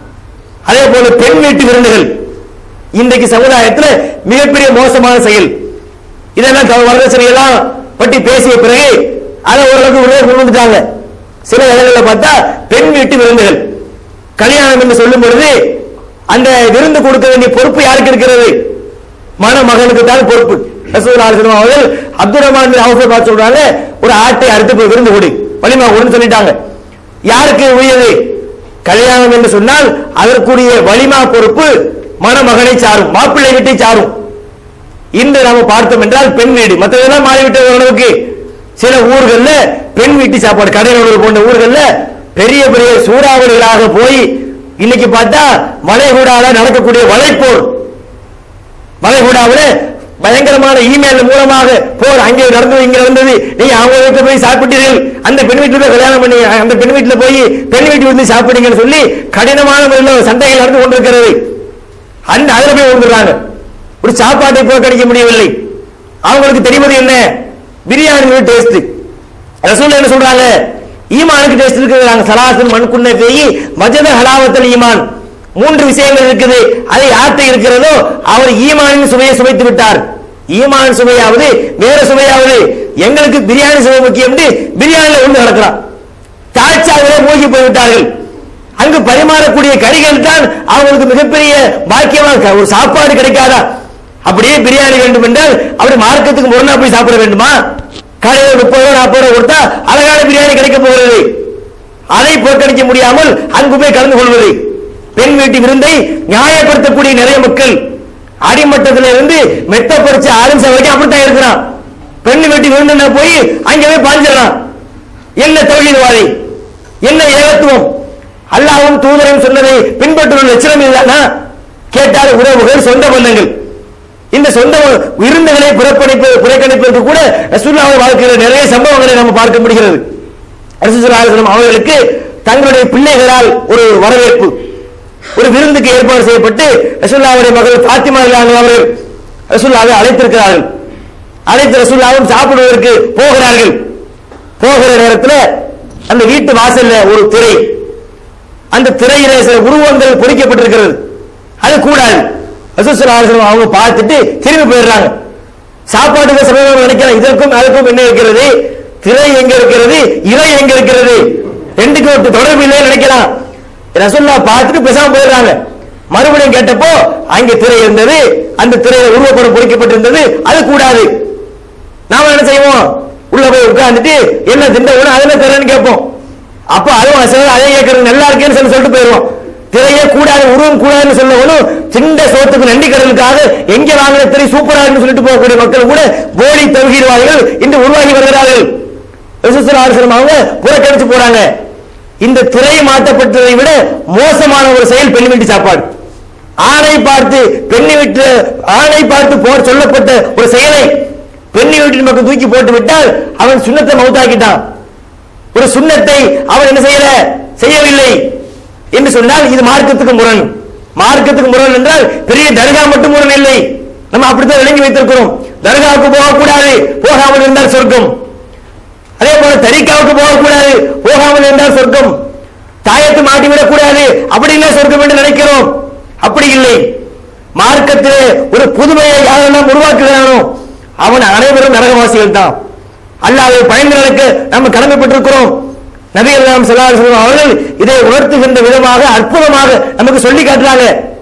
அதே போல பெண் வீட்டு விருந்துகள் இன்றைக்கு சமுதாயத்தில் மிகப்பெரிய மோசமான செயல் இதெல்லாம் த- வரதட்சணை எல்லாம் பற்றி பேசிய பிறகு அதை ஓரளவுக்கு உள்ளே கொண்டு வந்துட்டாங்க சில இடங்களில் பார்த்தா பெண் வீட்டு விருந்துகள் கல்யாணம் என்று சொல்லும் பொழுது அந்த விருந்து கொடுக்க வேண்டிய பொறுப்பு யாருக்கு இருக்கிறது மணமகனுக்கு தான் பொறுப்பு ரசூல் ஆலோசனம் அவர்கள் அப்துல் ரஹ்மான் பின் அவுஃபை பார்த்து சொல்றாங்க ஒரு ஆட்டை அறுத்து போய் விருந்து கொடு வலிமா கொடுன்னு சொல்லிட்டாங்க யாருக்கு உரியது கல்யாணம் என்று சொன்னால் அதற்குரிய வலிமா பொறுப்பு மணமகனை சாரும் மாப்பிள்ளை வீட்டை சாரும் இன்று நாம பார்த்தோம் என்றால் பெண் வீடு மற்றதெல்லாம் மாறிவிட்டது ஓரளவுக்கு சில ஊர்கள்ல பெண் வீட்டு சாப்பாடு கடைநல்லூர் போன்ற ஊர்கள்ல பெரிய பெரிய சூறாவளிகளாக போய் இன்னைக்கு பார்த்தா மலைகூடால நடக்கக்கூடிய வலைப்போர் மலைகூடாவில பயங்கரமான இமெயில் மூலமாக போர் அங்கே நடந்தது இங்க நடந்தது நீங்க அவங்க வீட்டுல போய் சாப்பிட்டீர்கள் அந்த பெண் வீட்டுல போய் கல்யாணம் பண்ணி அந்த பெண் வீட்டுல போய் பெண் வீட்டுல வந்து சாப்பிட்டீங்கன்னு சொல்லி கடினமான முறையில் சண்டைகள் நடந்து கொண்டிருக்கிறது அந்த அதுல போய் விழுந்துடுறாங்க ஒரு சாப்பாட்டை புறக்கணிக்க முடியவில்லை அவங்களுக்கு தெரிவது என்ன பிரியாணி டேஸ்ட் ரசூல் என்ன சொல்றாங்க ஈமானுக்கு டேஸ்ட் இருக்கிறாங்க சலாசன் மண்குன்ன பேயி மஜத ஹலாவத்தல் ஈமான் மூன்று விஷயங்கள் இருக்குது அது யார்கிட்ட இருக்கிறதோ அவர் ஈமானின் சுவையை சுவைத்து விட்டார் ஈமான் சுவையாவது வேற சுவையாவது எங்களுக்கு பிரியாணி சுவை முக்கியம் என்று பிரியாணில உண்டு கிடக்கிறான் தாழ்ச்சாவிலே மூழ்கி போய்விட்டார்கள் அங்கு பரிமாறக்கூடிய கறிகள் தான் அவங்களுக்கு மிகப்பெரிய பாக்கியமா இருக்கு. ஒரு சாப்பாடு கிடைக்காதா அப்படியே பிரியாணி வேண்டும் என்றால் அப்படி மார்க்கத்துக்கு முரணா போய் சாப்பிட வேண்டுமா கடையில் முப்பது ரூபா நாற்பது ரூபா கொடுத்தா அழகான பிரியாணி கிடைக்க போகிறது அதை புறக்கணிக்க முடியாமல் அங்கு போய் கலந்து கொள்வது பெண் வீட்டு விருந்தை நியாயப்படுத்தக்கூடிய நிறைய மக்கள் அடிமட்டத்துல இருந்து மெத்த பறிச்சு ஆரம்பிச்ச வரைக்கும் அப்படித்தான் இருக்கிறான் பெண்ணு வெட்டி விழுந்துனா போய் அங்க போய் பாஞ்சிடறான் என்ன தௌஹீத்வாதி என்ன ஏகத்துவம் அல்லாஹ்வும் தூதரும் சொன்னதை பின்பற்றும் லட்சணம் இல்லைன்னா கேட்டால் உறவுகள் சொந்த பந்தங்கள் இந்த சொந்த விருந்துகளை புறக்கணிப்பு புறக்கணிப்பதற்கு கூட ரசூலுல்லாஹ் வாழ்க்கையில் நிறைய சம்பவங்களை நம்ம பார்க்க முடிகிறது ரசூலுல்லாஹ் அவர்களுக்கு தங்களுடைய பிள்ளைகளால் ஒரு வரவேற்பு ஒரு விருந்துக்கு ஏற்பாடு செய்யப்பட்டு ரசூலுல்லாஹ்வுடைய மகள் ஃபாத்திமா ரலியல்லாஹு அவர்கள் ரசூலுல்லாஹை அழைத்திருக்கிறார்கள் அழைத்து ரசூலுல்லாஹும் சாப்பிடுவதற்கு போகிறார்கள் போகிற நேரத்தில் அந்த வீட்டு வாசல்ல ஒரு திரை அந்த திரையில சில உருவங்கள் பொறிக்கப்பட்டிருக்கிறது அது கூடாது ரசூலுல்லாஹி அவங்க பார்த்துட்டு திரும்பி போயிடுறாங்க சாப்பாட்டுக்கு சமயம் நினைக்கிறாங்க இதற்கும் அதுக்கும் என்ன இருக்கிறது திரை எங்க இருக்கிறது இறை எங்க இருக்கிறது ரெண்டுக்கும் ஒரு தொடர்பு இல்லைன்னு நினைக்கலாம் ரசூல்லா பார்த்துட்டு பேசாம போயிடுறாங்க மறுபடியும் கேட்டப்போ அங்க திரை இருந்தது அந்த திரையில உருவப்படம் பொறிக்கப்பட்டிருந்தது அது கூடாது நாம என்ன செய்வோம் உள்ள போய் உட்கார்ந்துட்டு என்ன திண்ட உடனே அதுல திரைன்னு கேட்போம் அப்ப அதுவும் அசைவம் அதை கேட்கறது நல்லா இருக்கேன்னு சொல்லி சொல்லிட்டு போயிடுவோம் திரையே கூடாது உருவம் கூடாதுன்னு சொல்லவனும் சிண்ட சோத்துக்கு நன்றி கடலுக்காக எங்க வாங்கின திரை சூப்பரா இருக்குன்னு சொல்லிட்டு போகக்கூடிய மக்கள் கூட போலி தௌஹீத்வாதிகள் இன்று உருவாகி வருகிறார்கள் ரசூலுல்லாஹி அலைஹி வஸல்லம் அவங்க புறக்கணிச்சு போறாங்க இந்த திரை மாற்றப்பட்டதை விட மோசமான ஒரு செயல் பெண் வீட்டு சாப்பாடு ஆணை பார்த்து பெண்ணை விட்டு ஆணை பார்த்து போர் சொல்லப்பட்ட ஒரு செயலை பெண்ணை வீட்டின் பக்கம் தூக்கி போட்டு விட்டால் அவன் சுண்ணத்தை மௌத்தாக்கிட்டான் ஒரு சுண்ணத்தை அவன் என்ன செய்யல செய்யவில்லை என்று சொன்னால் இது மார்க்கத்துக்கு முரண் மார்க்கத்துக்கு முரண் என்றால் பெரிய தர்கா மட்டும் முரண் இல்லை நம்ம அப்படித்தான் விளங்கி வைத்திருக்கிறோம் தர்காவுக்கு போகக்கூடாது போகாமல் இருந்தால் சொர்க்கம் அதே போல தரிக்காவுக்கு போகக்கூடாது போகாமல் இருந்தால் சொர்க்கம் தாயத்து மாட்டிவிடக் கூடாது அப்படி இல்லை சொர்க்கம் என்று நினைக்கிறோம் அப்படி இல்லை மார்க்கத்திலே ஒரு புதுமையை யாரெல்லாம் உருவாக்குகிறானோ அவன் அனைவரும் நரகவாசிகள் தான் அல்லாஹ்வை பயந்து நடக்க நம்ம கடமைப்பட்டிருக்கிறோம் நபி அல்லாம் சல்லாஹ் அவர்கள் இதை உணர்த்துகின்ற விதமாக அற்புதமாக நமக்கு சொல்லி காட்டுறாங்க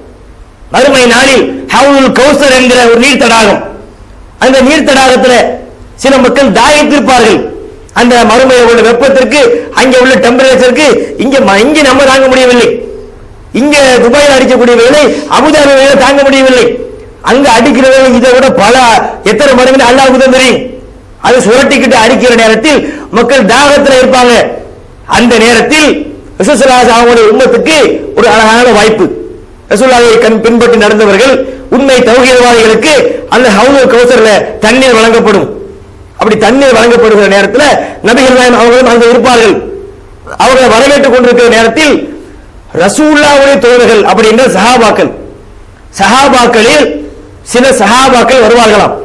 மறுமை நாளில் ஹவுல் கௌசர் என்கிற ஒரு நீர் தடாகம் அந்த நீர் தடாகத்துல சில மக்கள் தாயத்திருப்பார்கள் அந்த மறுமையில் உள்ள வெப்பத்திற்கு அங்கே உள்ள டெம்பரேச்சருக்கு இங்க ம- இங்க நம்ம தாங்க முடியவில்லை இங்க துபாயில் அடிக்கக்கூடிய வேலை அபுதாபி வேலை தாங்க முடியவில்லை அங்க அடிக்கிற வேலை இதை விட பல எத்தனை மடங்கு அல்லாஹ்வுக்கு தான் தெரியும் அது சுரட்டிக்கிட்டு அடிக்கிற நேரத்தில் மக்கள் தாகத்துல இருப்பாங்க அந்த நேரத்தில் ரசூலுல்லாஹி அவங்களுடைய உம்மத்துக்கு ஒரு அழகான வாய்ப்பு ரசூலுல்லாஹை கண் பின்பற்றி நடந்தவர்கள் உண்மை தௌஹீதவாதிகளுக்கு அந்த ஹவுல் கௌசர்ல தண்ணீர் வழங்கப்படும் அப்படி தண்ணீர் வழங்கப்படுகிற நேரத்தில் நபிகள் நாயகம் அவர்களும் அங்கே இருப்பார்கள் அவர்களை வரவேற்றுக் கொண்டிருக்கிற நேரத்தில் ரசூல்லாவுடைய தோழர்கள் அப்படின்ற சஹாபாக்கள் சஹாபாக்களில் சில சஹாபாக்கள் வருவார்களாம்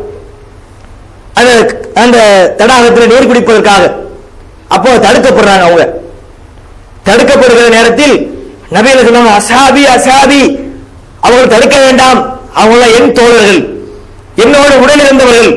அந்த அந்த தடாகத்தில் நீர் குடிப்பதற்காக அப்போ தடுக்கப்படுறாங்க அவங்க தடுக்கப்படுகிற நேரத்தில் நபிகள் சொன்னாங்க அசாபி அசாபி அவர்கள் தடுக்க வேண்டாம் அவங்க என் தோழர்கள் என்னோட உடன் இருந்தவர்கள்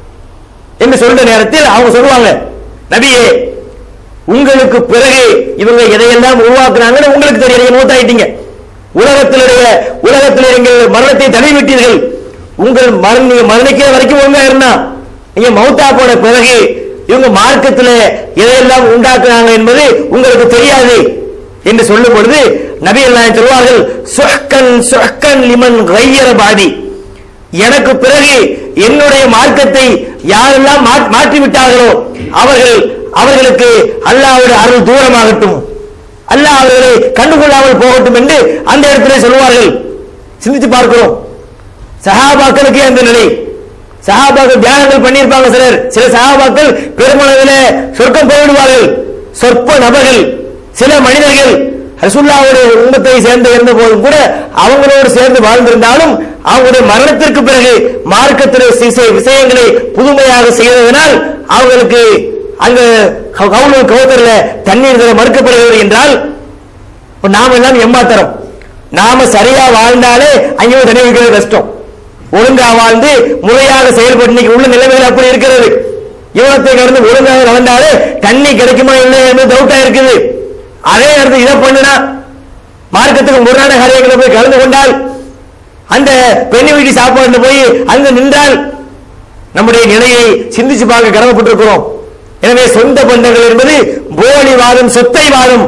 என்று சொல்ற நேரத்தில் அவங்க சொல்லுவாங்க நபியே உங்களுக்கு பிறகு இவங்க எதையெல்லாம் உருவாக்குறாங்கன்னு உங்களுக்கு தெரியும் நீங்க மூத்தாயிட்டீங்க உலகத்தினுடைய உலகத்தில் நீங்கள் மரணத்தை தடைவிட்டீர்கள் உங்கள் மரண நீங்க மரணிக்கிற வரைக்கும் ஒழுங்கா இருந்தா நீங்க மௌத்தா போன பிறகு இவங்க மார்க்கத்தில் எதையெல்லாம் உண்டாக்குறாங்க என்பது உங்களுக்கு தெரியாது என்று சொல்லும் பொழுது நபி எல்லாம் சொல்வார்கள் சுஹ்கன் சுஹ்கன் லிமன் கையர பாதி எனக்கு பிறகு என்னுடைய மார்க்கத்தை யாரெல்லாம் மா- மாற்றி விட்டார்களோ அவர்கள் அவர்களுக்கு அல்லாஹ்வுடைய அருள் தூரமாகட்டும் அல்லாஹ் அவர்களை கண்டுகொள்ளாமல் போகட்டும் என்று அந்த இடத்திலே சொல்வார்கள் சிந்தித்து பார்க்கிறோம் சஹாபாக்களுக்கு அந்த நிலை சஹாபாக்கள் தியானங்கள் பண்ணியிருப்பாங்க சிலர் சில சஹாபாக்கள் பெருமளவிலே சொர்க்கம் போய்விடுவார்கள் சொற்ப நபர்கள் சில மனிதர்கள் ரசுல்லாவுடைய உம்மத்தை சேர்ந்து இருந்த போதும் கூட அவங்களோடு சேர்ந்து வாழ்ந்திருந்தாலும் அவங்களுடைய மரணத்திற்கு பிறகு மார்க்கத்திலே சில விஷயங்களை புதுமையாக செய்ததனால் அவங்களுக்கு அங்க கவுனு கவுதர்ல தண்ணீர் தர மறுக்கப்படுகிறது என்றால் இப்ப நாம எல்லாம் எம்மாத்தரம் நாம சரியா வாழ்ந்தாலே அங்கேயும் தண்ணி வைக்கிறது கஷ்டம் ஒழுங்கா வாழ்ந்து முறையாக செயல்பட்டு இன்னைக்கு உள்ள நிலைமைகள் அப்படி இருக்கிறது யுவனத்தை கடந்து ஒழுங்காக நடந்தாலே தண்ணி கிடைக்குமா இல்லை என்று டவுட்டா இருக்குது அதே நேரத்தில் இதை பண்ணுனா மார்க்கத்துக்கு முரணான காரியங்களை போய் கலந்து கொண்டால் அந்த பெண்ணு வீட்டு சாப்பாடுல போய் அங்க நின்றால் நம்முடைய நிலையை சிந்திச்சு பார்க்க கடமைப்பட்டிருக்கிறோம் எனவே சொந்த பந்தங்கள் என்பது போலி வாதம் சொத்தை வாதம்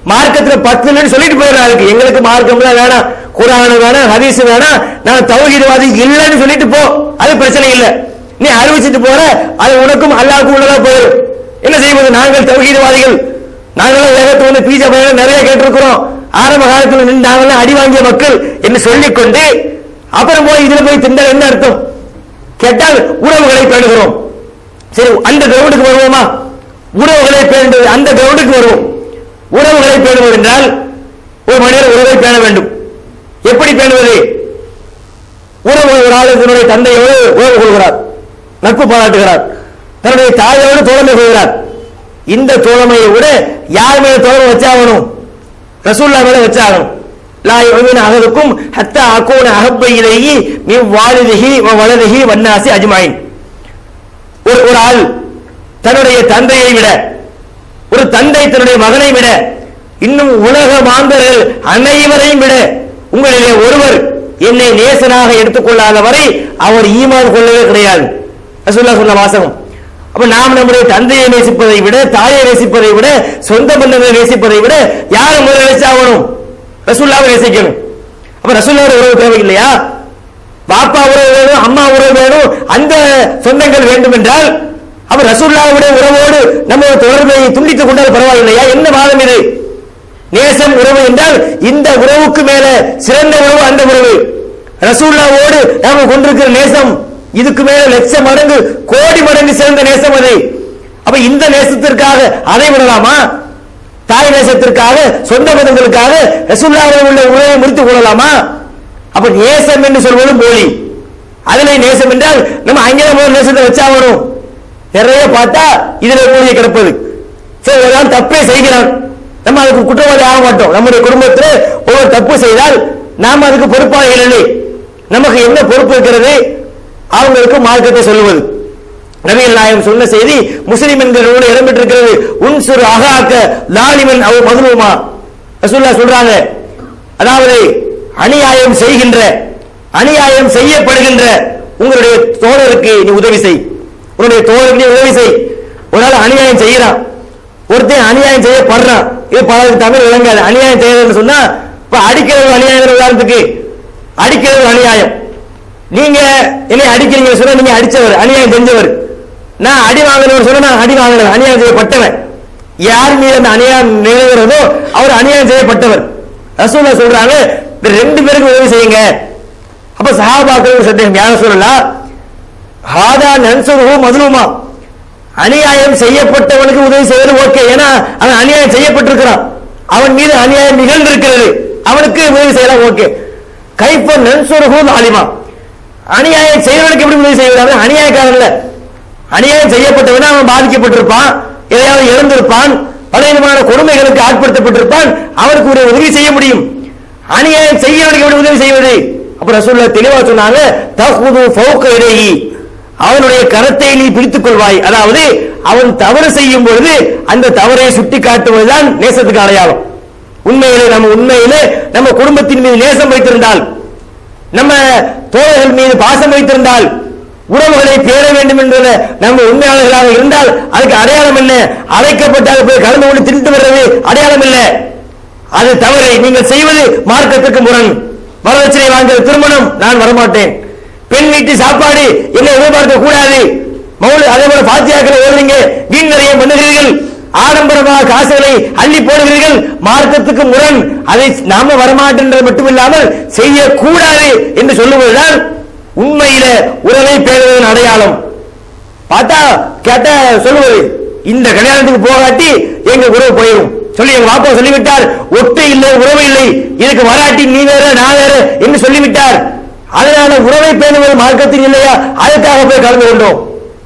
மார்க்கத்துல பத்து இல்லைன்னு சொல்லிட்டு போயிடுறாரு எங்களுக்கு மார்க்கம்லாம் வேணாம் குரான் வேணாம் ஹதீஸ் வேணாம் நான் தௌஹீத்வாதி இல்லைன்னு சொல்லிட்டு போ அது பிரச்சனை இல்லை நீ அறிவிச்சிட்டு போற அது உனக்கும் அல்லாஹ்வுக்கும் உள்ளதா போயிடும் என்ன செய்வது நாங்கள் தௌஹீத்வாதிகள் நாங்களும் வேகத்தை வந்து பீஜா பையன் நிறைய கேட்டிருக்கிறோம் ஆரம்ப காலத்துல நின்று நாங்களாம் அடி வாங்கிய மக்கள் என்று சொல்லிக்கொண்டு அப்புறம் போய் இதுல போய் திண்டால் என்ன அர்த்தம் கேட்டால் உறவுகளை பேணுகிறோம் சரி அந்த கிரவுண்டுக்கு வருவோமா உறவுகளை பேணுவது அந்த கிரவுண்டுக்கு வருவோம் உறவுகளை பேணுவது என்றால் ஒரு மனிதர் உறவை பேண வேண்டும் எப்படி பேணுவது உறவு ஒரு ஆள் தன்னுடைய தந்தையோடு உறவு கொள்கிறார் நட்பு பாராட்டுகிறார் தன்னுடைய தாயோடு தோழமை கொள்கிறார் இந்த தோழமையை விட யார் மேல தோழமை வச்சாகணும் ரசூல்லா மேல வச்சாகணும் லா யுமின் அகதுக்கும் ஹத்தா அகூன அஹப்ப இலைஹி மின் வாலிதிஹி வ வலதிஹி வன்னாசி அஜ்மாயின் ஒரு ஒரு ஆள் தன்னுடைய தந்தையை விட ஒரு தந்தை தன்னுடைய மகனை விட இன்னும் உலக மாந்தர்கள் அனைவரையும் விட உங்களிலே ஒருவர் என்னை நேசனாக எடுத்துக்கொள்ளாத வரை அவர் ஈமான் கொள்ளவே கிடையாது ரசூல்லா சொன்ன வாசகம் அப்ப நாம் நம்முடைய தந்தையை நேசிப்பதை விட தாயை நேசிப்பதை விட சொந்த பந்தங்களை நேசிப்பதை விட யாரை முதல்ல நேசிச்சாகணும் ரசூல்லாவை நேசிக்கணும் அப்ப ரசூல்லாவோட உறவு தேவை இல்லையா பாப்பா உறவு வேணும் அம்மா உறவு வேணும் அந்த சொந்தங்கள் வேண்டும் என்றால் அப்ப ரசூல்லாவுடைய உறவோடு நம்ம தொடர்பை துண்டித்துக் கொண்டால் பரவாயில்லையா என்ன வாதம் இது நேசம் உறவு என்றால் இந்த உறவுக்கு மேல சிறந்த உறவு அந்த உறவு ரசூல்லாவோடு நாம கொண்டிருக்கிற நேசம் இதுக்கு மேல லட்சம் மடங்கு கோடி மடங்கு சிறந்த நேசம் அது அப்ப இந்த நேசத்திற்காக அதை விடலாமா தாய் நேசத்திற்காக சொந்த பந்தங்களுக்காக ரசூல்லாவோடு உள்ள உறவை முறித்துக் கொள்ளலாமா அப்ப நேசம் என்று சொல்வதும் போலி அதிலே நேசம் என்றால் நம்ம அங்கே முதல் நேசத்தை வச்சாகணும் நிறைய பார்த்தா இதுல மூலிகை கிடப்பது சரி இதெல்லாம் தப்பே செய்கிறான் நம்ம அதுக்கு குற்றவாளி ஆக மாட்டோம் நம்முடைய குடும்பத்தில் ஒரு தப்பு செய்தால் நாம் அதுக்கு பொறுப்பாளிகள் இல்லை நமக்கு என்ன பொறுப்பு இருக்கிறது அவங்களுக்கு மார்க்கத்தை சொல்லுவது நபிகள் நாயகம் சொன்ன செய்தி முஸ்லிம் என்கிற நூலில் இடம்பெற்றிருக்கிறது உன்சுர் அகாக்க லாலிமன் அவ மதுலுமா ரசூல்லா சொல்றாங்க அதாவது அநியாயம் செய்கின்ற அநியாயம் செய்யப்படுகின்ற உங்களுடைய தோழருக்கு நீ உதவி செய் உன்னுடைய தோழருக்கு நீ உதவி செய் ஒரு நாள் அநியாயம் செய்யறான் ஒருத்தன் அநியாயம் செய்யப்படுறான் இது பலருக்கு தமிழ் விளங்காது அநியாயம் செய்யறதுன்னு சொன்னா இப்ப அடிக்கிறது அநியாயம் உதாரணத்துக்கு அடிக்கிறது அநியாயம் நீங்க என்னை அடிக்கிறீங்க சொன்னா நீங்க அடிச்சவர் அநியாயம் செஞ்சவர் நான் அடி வாங்கினவர் சொன்னா நான் அடி வாங்கினவர் அநியாயம் செய்யப்பட்டவன் யார் மீது அந்த அநியாயம் நிகழ்கிறதோ அவர் அநியாயம் செய்யப்பட்டவர் ரசூல்லா சொல்றாங்க இந்த ரெண்டு பேருக்கு உதவி செய்யுங்க அப்ப சஹாபாக்கள் சந்தேகம் யார சொல்லலாம் ஹாதா நன்சுருஹு மதுலுமா அநியாயம் செய்யப்பட்டவனுக்கு உதவி செய்வது ஓகே ஏன்னா அவன் அநியாயம் செய்யப்பட்டிருக்கிறான் அவன் மீது அநியாயம் நிகழ்ந்திருக்கிறது அவனுக்கு உதவி செய்யலாம் ஓகே கைப்ப நன்சுருஹு ஆலிமா அநியாயம் செய்வனுக்கு எப்படி உதவி செய்வது அநியாயக்காரன் இல்ல அநியாயம் செய்யப்பட்டவன் அவன் பாதிக்கப்பட்டிருப்பான் எதையாவது இழந்திருப்பான் பல விதமான கொடுமைகளுக்கு ஆட்படுத்தப்பட்டிருப்பான் அவனுக்கு ஒரு உதவி செய்ய முடியும் அநியாயம் செய்யறவனுக்கு எப்படி உதவி செய்வது அப்ப ரசூல்லா தெளிவா சொன்னாங்க தகுது ஃபௌக இடையி அவனுடைய கரத்தை நீ பிடித்துக் கொள்வாய் அதாவது அவன் தவறு செய்யும் பொழுது அந்த தவறை சுட்டி காட்டுவதுதான் நேசத்துக்கு அடையாளம் உண்மையிலே நம்ம உண்மையிலே நம்ம குடும்பத்தின் மீது நேசம் வைத்திருந்தால் நம்ம தோழர்கள் மீது பாசம் வைத்திருந்தால் உறவுகளை பேர வேண்டும் என்ற நம்ம உண்மையாளர்களாக இருந்தால் அதுக்கு அடையாளம் என்ன அழைக்கப்பட்டால் போய் கலந்து கொண்டு திண்டு வர்றது அடையாளம் இல்லை அது தவறு நீங்கள் செய்வது மார்க்கத்துக்கு முரண் வரதட்சணை வாங்குற திருமணம் நான் வரமாட்டேன் பெண் வீட்டு சாப்பாடு என்ன எதிர்பார்க்க கூடாது மௌலி அதே போல பாத்தியாக்களை ஓடுறீங்க வீண் நிறைய பண்ணுகிறீர்கள் ஆடம்பரமாக காசுகளை அள்ளி போடுகிறீர்கள் மார்க்கத்துக்கு முரண் அதை நாம வரமாட்டேன்றது மட்டுமில்லாமல் செய்யக்கூடாது என்று சொல்லுவதுதான் உண்மையில உறவை பேணுவதன் அடையாளம் பார்த்தா கேட்டா சொல்லுவது இந்த கல்யாணத்துக்கு போகாட்டி எங்க உறவு போயிடும் சொல்லி எங்க பாப்பா சொல்லிவிட்டார் ஒட்டு இல்லை உறவு இல்லை இதுக்கு வராட்டி நீ வேற நான் வேற என்று சொல்லிவிட்டார் அதனால உறவை பேணுவது மார்க்கத்தில் இல்லையா அதுக்காக போய் கலந்து கொண்டோம்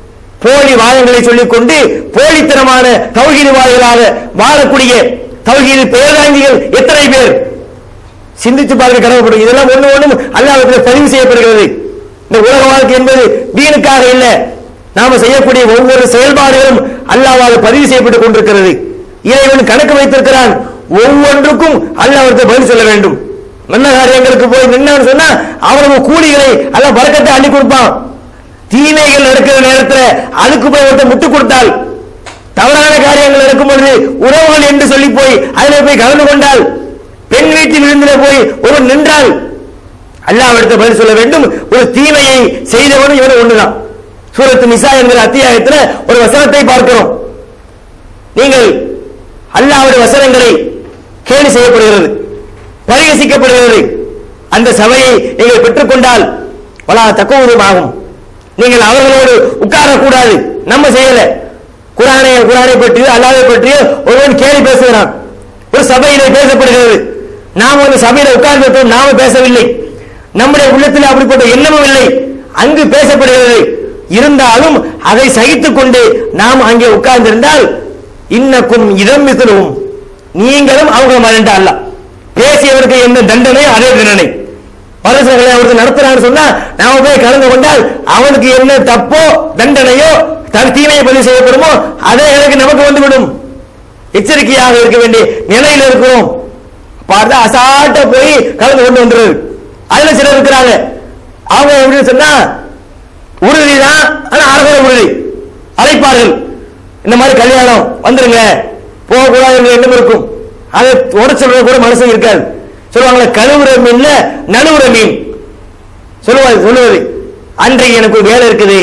போலி வாதங்களை சொல்லிக் கொண்டு போலித்தனமான தௌஹீதுவாதிகளாக வாழக்கூடிய தௌஹீது பேராங்கிகள் எத்தனை பேர் சிந்தித்து பார்க்க கடமைப்படும் இதெல்லாம் ஒண்ணு ஒண்ணும் அல்லாஹ்விடத்தில் பதிவு செய்யப்படுகிறது இந்த உலக வாழ்க்கை என்பது வீணுக்காக இல்ல நாம செய்யக்கூடிய ஒவ்வொரு செயல்பாடுகளும் அல்லாஹ்வால் பதிவு செய்யப்பட்டுக் கொண்டிருக்கிறது இறைவன் கணக்கு வைத்திருக்கிறான் ஒவ்வொன்றுக்கும் அல்லாஹ்விடத்தில் பதில் சொல்ல வேண்டும் நல்ல காரியங்களுக்கு போய் நின்னான்னு சொன்னா அவனுக்கு கூலிகளை அல்லாஹ் பறக்கத்தை அள்ளி கொடுப்பான் தீமைகள் நடக்கிற நேரத்துல அதுக்கு போய் ஒருத்தர் முட்டு கொடுத்தால் தவறான காரியங்கள் நடக்கும் பொழுது உறவுகள் என்று சொல்லி போய் அதில் போய் கலந்து கொண்டால் பெண் வீட்டில் இருந்தில போய் ஒருவன் நின்றால் அல்லாவிடத்தில் பதில் சொல்ல வேண்டும் ஒரு தீமையை செய்தவனும் இவனும் ஒண்ணுதான் சூரத்து நிசா என்கிற அத்தியாயத்தில் ஒரு வசனத்தை பார்க்கிறோம் நீங்கள் அல்லாவுடைய வசனங்களை கேலி செய்யப்படுகிறது பரிகசிக்கப்படுகிறது அந்த சபையை நீங்கள் பெற்றுக்கொண்டால் பல தக்குவதுமாகும் நீங்கள் அவர்களோடு உட்காரக்கூடாது நம்ம செய்யல குரானை குரானை பற்றியோ அல்லாவை பற்றியோ ஒருவன் கேலி பேசுகிறான் ஒரு சபையிலே பேசப்படுகிறது நாம் வந்து சபையில உட்கார்ந்து நாம பேசவில்லை நம்முடைய உள்ளத்தில் அப்படிப்பட்ட எண்ணமும் இல்லை அங்கு பேசப்படுகிறது இருந்தாலும் அதை சகித்துக் கொண்டு நாம் அங்கே உட்கார்ந்திருந்தால் இன்னக்கும் இதம் மிசிலும் நீங்களும் அவங்க மறந்த அல்ல பேசியவருக்கு என்ன தண்டனை அதே தண்டனை மனுஷர்களை அவருக்கு நடத்துறான்னு சொன்னா நாம போய் கலந்து கொண்டால் அவனுக்கு என்ன தப்போ தண்டனையோ தன் தீமையை பதிவு செய்யப்படுமோ அதே எனக்கு நமக்கு வந்துவிடும் எச்சரிக்கையாக இருக்க வேண்டிய நிலையில் இருக்கிறோம் பார்த்தா அசால்ட்ட போய் கலந்து கொண்டு வந்துருது அதுல சிலர் இருக்கிறாங்க அவங்க எப்படின்னு சொன்னா உறுதி தான் ஆனா அரசர உறுதி அழைப்பார்கள் இந்த மாதிரி கல்யாணம் வந்துருங்க போகக்கூடாது என்ற எண்ணம் இருக்கும் அதை உடச்சு சொல்றது கூட மனசு இருக்காது சொல்லுவாங்களே கழுவுற மீன்ல நழுவுற மீன் சொல்லுவாரு சொல்லுவது அன்றைக்கு எனக்கு ஒரு வேலை இருக்குது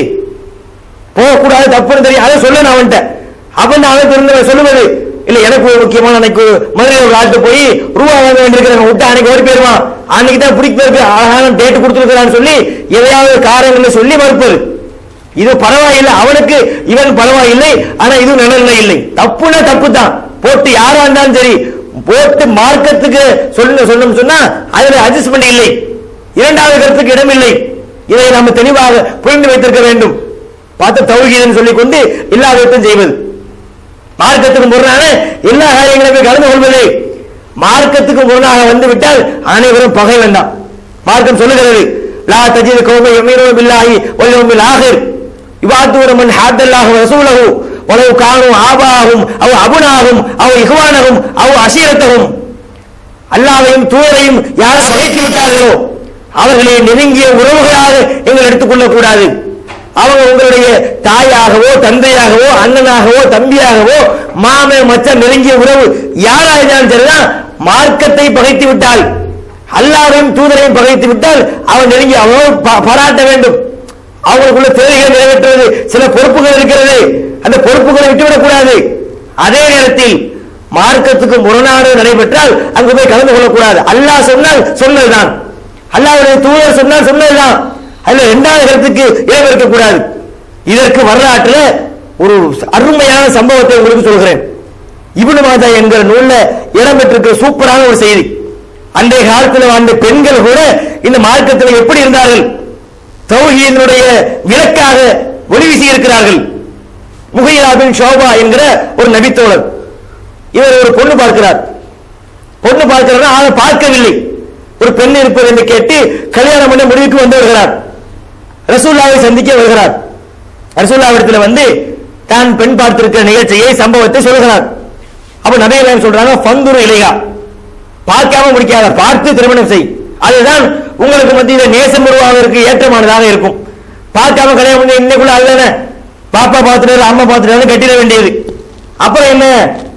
போகக்கூடாது தப்புன்னு தெரியும் அதை சொல்லணும் அவன்கிட்ட அவன் அவன் இருந்தவன் சொல்லுவது இல்ல எனக்கு ஒரு முக்கியமான அன்னைக்கு மதுரை ஒரு ஆட்டு போய் ரூபா வாங்க வேண்டியிருக்கிறாங்க விட்டு அன்னைக்கு ஓடி போயிருவான் அன்னைக்கு தான் பிடிக்க அழகான டேட் கொடுத்துருக்கிறான்னு சொல்லி எதையாவது காரணங்களை சொல்லி மறுப்பது இது பரவாயில்லை அவனுக்கு இவன் பரவாயில்லை ஆனா இது நலனில்லை இல்லை தப்புனா தப்பு தான் போட்டு யாரா இருந்தாலும் சரி போட்டு மார்க்கத்துக்கு சொல்ல சொன்னோம் சொன்னா அதுல அட்ஜஸ்ட்மெண்ட் இல்லை இரண்டாவது கருத்துக்கு இடம் இல்லை இதை நம்ம தெளிவாக புரிந்து வைத்திருக்க வேண்டும் பார்த்து தௌஹீதன் சொல்லிக் கொண்டு இல்லாதவற்றையும் செய்வது மார்க்கத்துக்கு முரணான எல்லா காரியங்களையும் கலந்து கொள்வது மார்க்கத்துக்கு முரணாக வந்து விட்டால் அனைவரும் பகை வேண்டாம் மார்க்கம் சொல்லுகிறது லா தஜிது கௌமை யமீனு பில்லாஹி வல் யௌமில் ஆகிர் யுவாத்தூர மன் ஹாத்தல்லாஹு ரசூலஹு வலவு கானு ஆபாஹும் அவ் அபுனாஹும் அவ் இஹ்வானஹும் அவ் அஷீரத்தஹும் அல்லாவையும் தூதரையும் யார் பகைத்து விட்டார்களோ அவர்களை நெருங்கிய உறவுகளாக நீங்கள் எடுத்துக்கொள்ளக் கூடாது அவங்க உங்களுடைய தாயாகவோ தந்தையாகவோ அண்ணனாகவோ தம்பியாகவோ மாம மச்ச நெருங்கிய உறவு யாரா இருந்தாலும் சரிதான் மார்க்கத்தை பகைத்து விட்டால் அல்லாவையும் தூதரையும் பகைத்து விட்டால் அவன் நெருங்கி அவன் ப- பாராட்ட வேண்டும் அவங்களுக்குள்ள தேவைகளை நிறைவேற்றுவது சில பொறுப்புகள் இருக்கிறது அந்த பொறுப்புகளை விட்டுவிடக் கூடாது அதே நேரத்தில் மார்க்கத்துக்கு முரணாடு நடைபெற்றால் அங்கு போய் கலந்து கொள்ளக்கூடாது அல்லாஹ் சொன்னால் சொன்னதுதான் அல்லாஹ்வுடைய தூதர் சொன்னால் சொன்னதுதான் அதுல இரண்டாவது கருத்துக்கு இடம் இருக்கக்கூடாது இதற்கு வரலாற்றில் ஒரு அருமையான சம்பவத்தை உங்களுக்கு சொல்கிறேன் இப்னு மாஜா என்கிற நூல்ல இடம்பெற்றிருக்கிற சூப்பரான ஒரு செய்தி அன்றைய காலத்தில் வாழ்ந்த பெண்கள் கூட இந்த மார்க்கத்தில் எப்படி இருந்தார்கள் தௌஹீதினுடைய விளக்காக ஒளி வீசி இருக்கிறார்கள் முகையா பின் ஷோபா என்கிற ஒரு நபித்தோழர் இவர் ஒரு பொண்ணு பார்க்கிறார் பொண்ணு பார்க்கிறார் அதை பார்க்கவில்லை ஒரு பெண் இருப்பது என்று கேட்டு கல்யாணம் பண்ண முடிவுக்கு வந்து வருகிறார் ரசூல்லாவை சந்திக்க வருகிறார் ரசூல்லாவிடத்தில் வந்து தான் பெண் பார்த்திருக்கிற நிகழ்ச்சியை சம்பவத்தை சொல்கிறார் அப்ப நபிகள் சொல்றாங்க பந்துரு இலையா பார்க்காம முடிக்காத பார்த்து திருமணம் செய் அதுதான் உங்களுக்கு மத்தியில் நேசம் உருவாவதற்கு ஏற்றமானதாக இருக்கும் பார்க்காம கல்யாணம் பண்ணி இன்னைக்குள்ள அல்லன பாப்பா பார்த்துட்டாரு அம்மா பார்த்துட்டாரு கட்டிட வேண்டியது அப்புறம் என்ன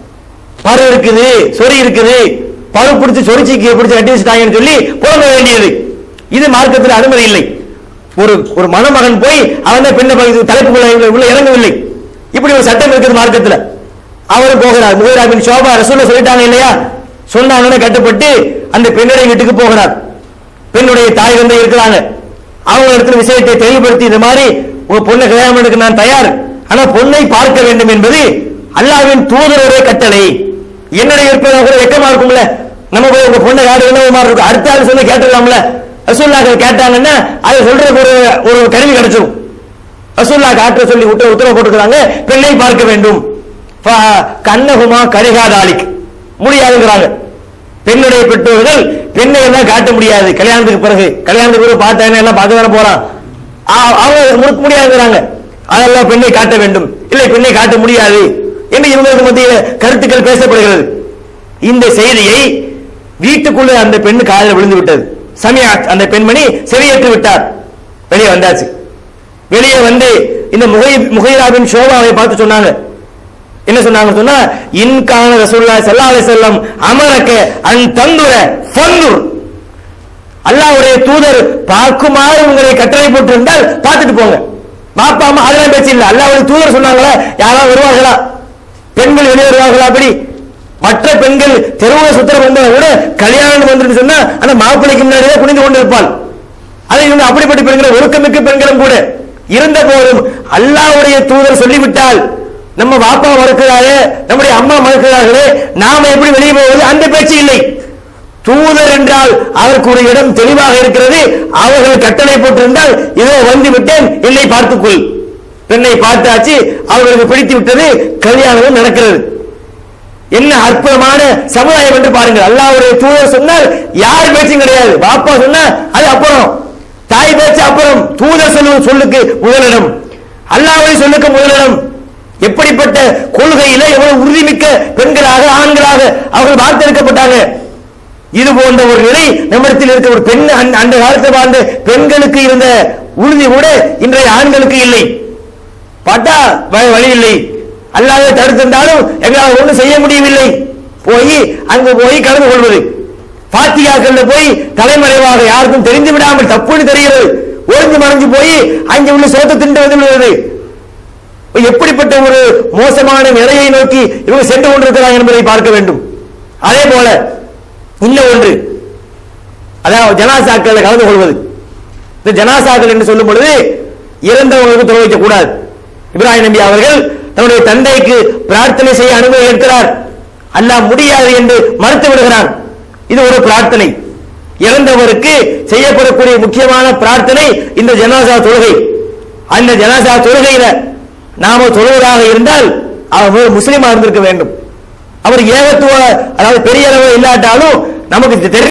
பரு இருக்குது சொறி இருக்குது பரு பிடிச்சு சொரிச்சிக்கு பிடிச்சு கட்டி வச்சுட்டாங்கன்னு சொல்லி புலம்ப வேண்டியது இது மார்க்கத்தில் அனுமதி இல்லை ஒரு ஒரு மணமகன் போய் அவன் தான் பெண்ணை பகுதி தலைப்புக்குள்ள உள்ள- உள்ள இறங்கவில்லை இப்படி ஒரு சட்டம் இருக்குது மார்க்கத்தில் அவரும் போகிறார் முகைரா பின் ஷோபா ரசூல்ல சொல்லிட்டாங்க இல்லையா சொன்னாங்கன்னு கட்டுப்பட்டு அந்த பெண்ணுடைய வீட்டுக்கு போகிறார் பெண்ணுடைய தாய் தந்தை இருக்கிறாங்க அவங்க இடத்துல விஷயத்தை தெளிவுபடுத்தி இந்த மாதிரி உங்க பொண்ணை கல்யாணம் பண்ணதுக்கு நான் தயார் ஆனா பொண்ணை பார்க்க வேண்டும் என்பது அல்லாவின் தூதருடைய கட்டளை என்னுடைய இருப்பதா கூட வெக்கமா இருக்கும்ல நம்ம போய் உங்க பொண்ணை யாரு என்ன மாதிரி இருக்கும் அடுத்த ஆள் சொல்லி கேட்டுடலாம்ல ரசூல்லாக்கள் கேட்டாங்கன்னா அதை சொல்றதுக்கு ஒரு ஒரு கருவி கிடைச்சிரும் ரசூல்லா காட்ட சொல்லி உத்தரவு உத்தரவு போட்டுக்கிறாங்க பெண்ணை பார்க்க வேண்டும் ஃப- கண்ணகுமா கரிகாதாலிக் முடியாதுங்கிறாங்க பெண்ணுடைய பெற்றோர்கள் பெண்ணை எல்லாம் காட்ட முடியாது கல்யாணத்துக்கு பிறகு கல்யாணத்துக்கு பிறகு பார்த்தா எல்லாம் பார்க்க தானே போறான் ஆ- அவங்க முழுக்க முடியாதுங்கிறாங்க அதெல்லாம் பெண்ணை காட்ட வேண்டும் இல்லை பெண்ணை காட்ட முடியாது என்று இவங்களுக்கு மத்தியில் கருத்துக்கள் பேசப்படுகிறது இந்த செய்தியை வீட்டுக்குள்ள அந்த பெண்ணு காதில் விழுந்து விட்டது சமியாத் அந்த பெண்மணி செவியேற்று விட்டார் வெளியே வந்தாச்சு வெளியே வந்து இந்த முகை முகைராவின் சோபாவை பார்த்து சொன்னாங்க என்ன சொன்னாங்க சொன்னா இன்கான ரசூலுல்லாஹி ஸல்லல்லாஹு அலைஹி வஸல்லம் அமரக்க அன் தந்துர ஃபந்துர் அல்லாஹ்வுடைய தூதர் பார்க்குமாறு உங்களை கட்டளை போட்டு இருந்தால் பார்த்துட்டு போங்க பாப்பா அம்மா அதெல்லாம் பேச்சு இல்ல அல்லாஹ்வுடைய தூதர் சொன்னாங்களா யாராவது வருவார்களா பெண்கள் வெளியே வருவார்களா அப்படி மற்ற பெண்கள் தெருவுல சுத்திர வந்தா கூட கல்யாணம் வந்துட்டு சொன்னா அந்த மாப்பிள்ளைக்கு முன்னாடியே குனிந்து கொண்டு இருப்பாள் அதை இவங்க அப்படிப்பட்ட பெண்கள் ஒழுக்கமிக்க பெண்களும் கூட இருந்த போதும் அல்லாஹ்வுடைய தூதர் சொல்லிவிட்டால் நம்ம பாப்பா மறுக்கிறாரே நம்முடைய அம்மா மறுக்கிறார்களே நாம எப்படி வெளியே போவது அந்த பேச்சு இல்லை தூதர் என்றால் அதற்கு ஒரு இடம் தெளிவாக இருக்கிறது அவர்கள் கட்டளை போட்டிருந்தால் இதோ வந்து விட்டேன் என்னை பார்த்துக்கொள் பெண்ணை பார்த்தாச்சு அவர்களுக்கு பிடித்து விட்டது கல்யாணமும் நடக்கிறது என்ன அற்புதமான சமுதாயம் என்று பாருங்கள் அல்லாஹ்வுடைய தூதர் சொன்னால் யார் பேச்சும் கிடையாது பாப்பா சொன்னா அது அப்புறம் தாய் பேச்சு அப்புறம் தூதர் சொல்லும் சொல்லுக்கு முதலிடம் அல்லாஹ்வுடைய சொல்லுக்கு முதலிடம் எப்படிப்பட்ட கொள்கையில எவ்வளவு உறுதிமிக்க பெண்களாக ஆண்களாக அவர்கள் வார்த்தெடுக்கப்பட்டாங்க இது போன்ற ஒரு நிலை நம்மிடத்தில் இருக்க ஒரு பெண் அந்த- அந்த காலத்தில் வாழ்ந்த பெண்களுக்கு இருந்த உறுதி கூட இன்றைய ஆண்களுக்கு இல்லை பார்த்தா வ- வழி இல்லை அல்லாத தடுத்திருந்தாலும் எங்களால் ஒன்றும் செய்ய முடியவில்லை போய் அங்கு போய் கலந்து கொள்வது பாத்தியாக்கள்ல போய் தலைமறைவாக யாருக்கும் தெரிந்து விடாமல் தப்புன்னு தெரிகிறது ஒளிஞ்சு மறைஞ்சு போய் அங்கே உள்ள சோத்தை திண்டு வந்து விடுவது எப்படிப்பட்ட ஒரு மோசமான நிலையை நோக்கி இவங்க சென்று கொண்டிருக்கிறாங்க என்பதை பார்க்க வேண்டும் அதே போல இன்னும் ஒன்று அதாவது ஜனாசாக்கள் கலந்து கொள்வது இந்த ஜனாசாக்கள் என்று சொல்லும் பொழுது இறந்தவங்களுக்கு தொலை வைக்க கூடாது இப்ராஹிம் நபி அவர்கள் தன்னுடைய தந்தைக்கு பிரார்த்தனை செய்ய அனுமதி இருக்கிறார் அல்லாஹ் முடியாது என்று மறுத்து விடுகிறான் இது ஒரு பிரார்த்தனை இறந்தவருக்கு செய்யப்படக்கூடிய முக்கியமான பிரார்த்தனை இந்த ஜனாசா தொழுகை அந்த ஜனாசா தொழுகையில நாம தொழுவதாக இருந்தால் அவர் ஒரு முஸ்லீமா இருந்திருக்க வேண்டும் அவர் ஏகத்துவ அதாவது பெரிய அளவு இல்லாட்டாலும் நமக்கு தெரியும்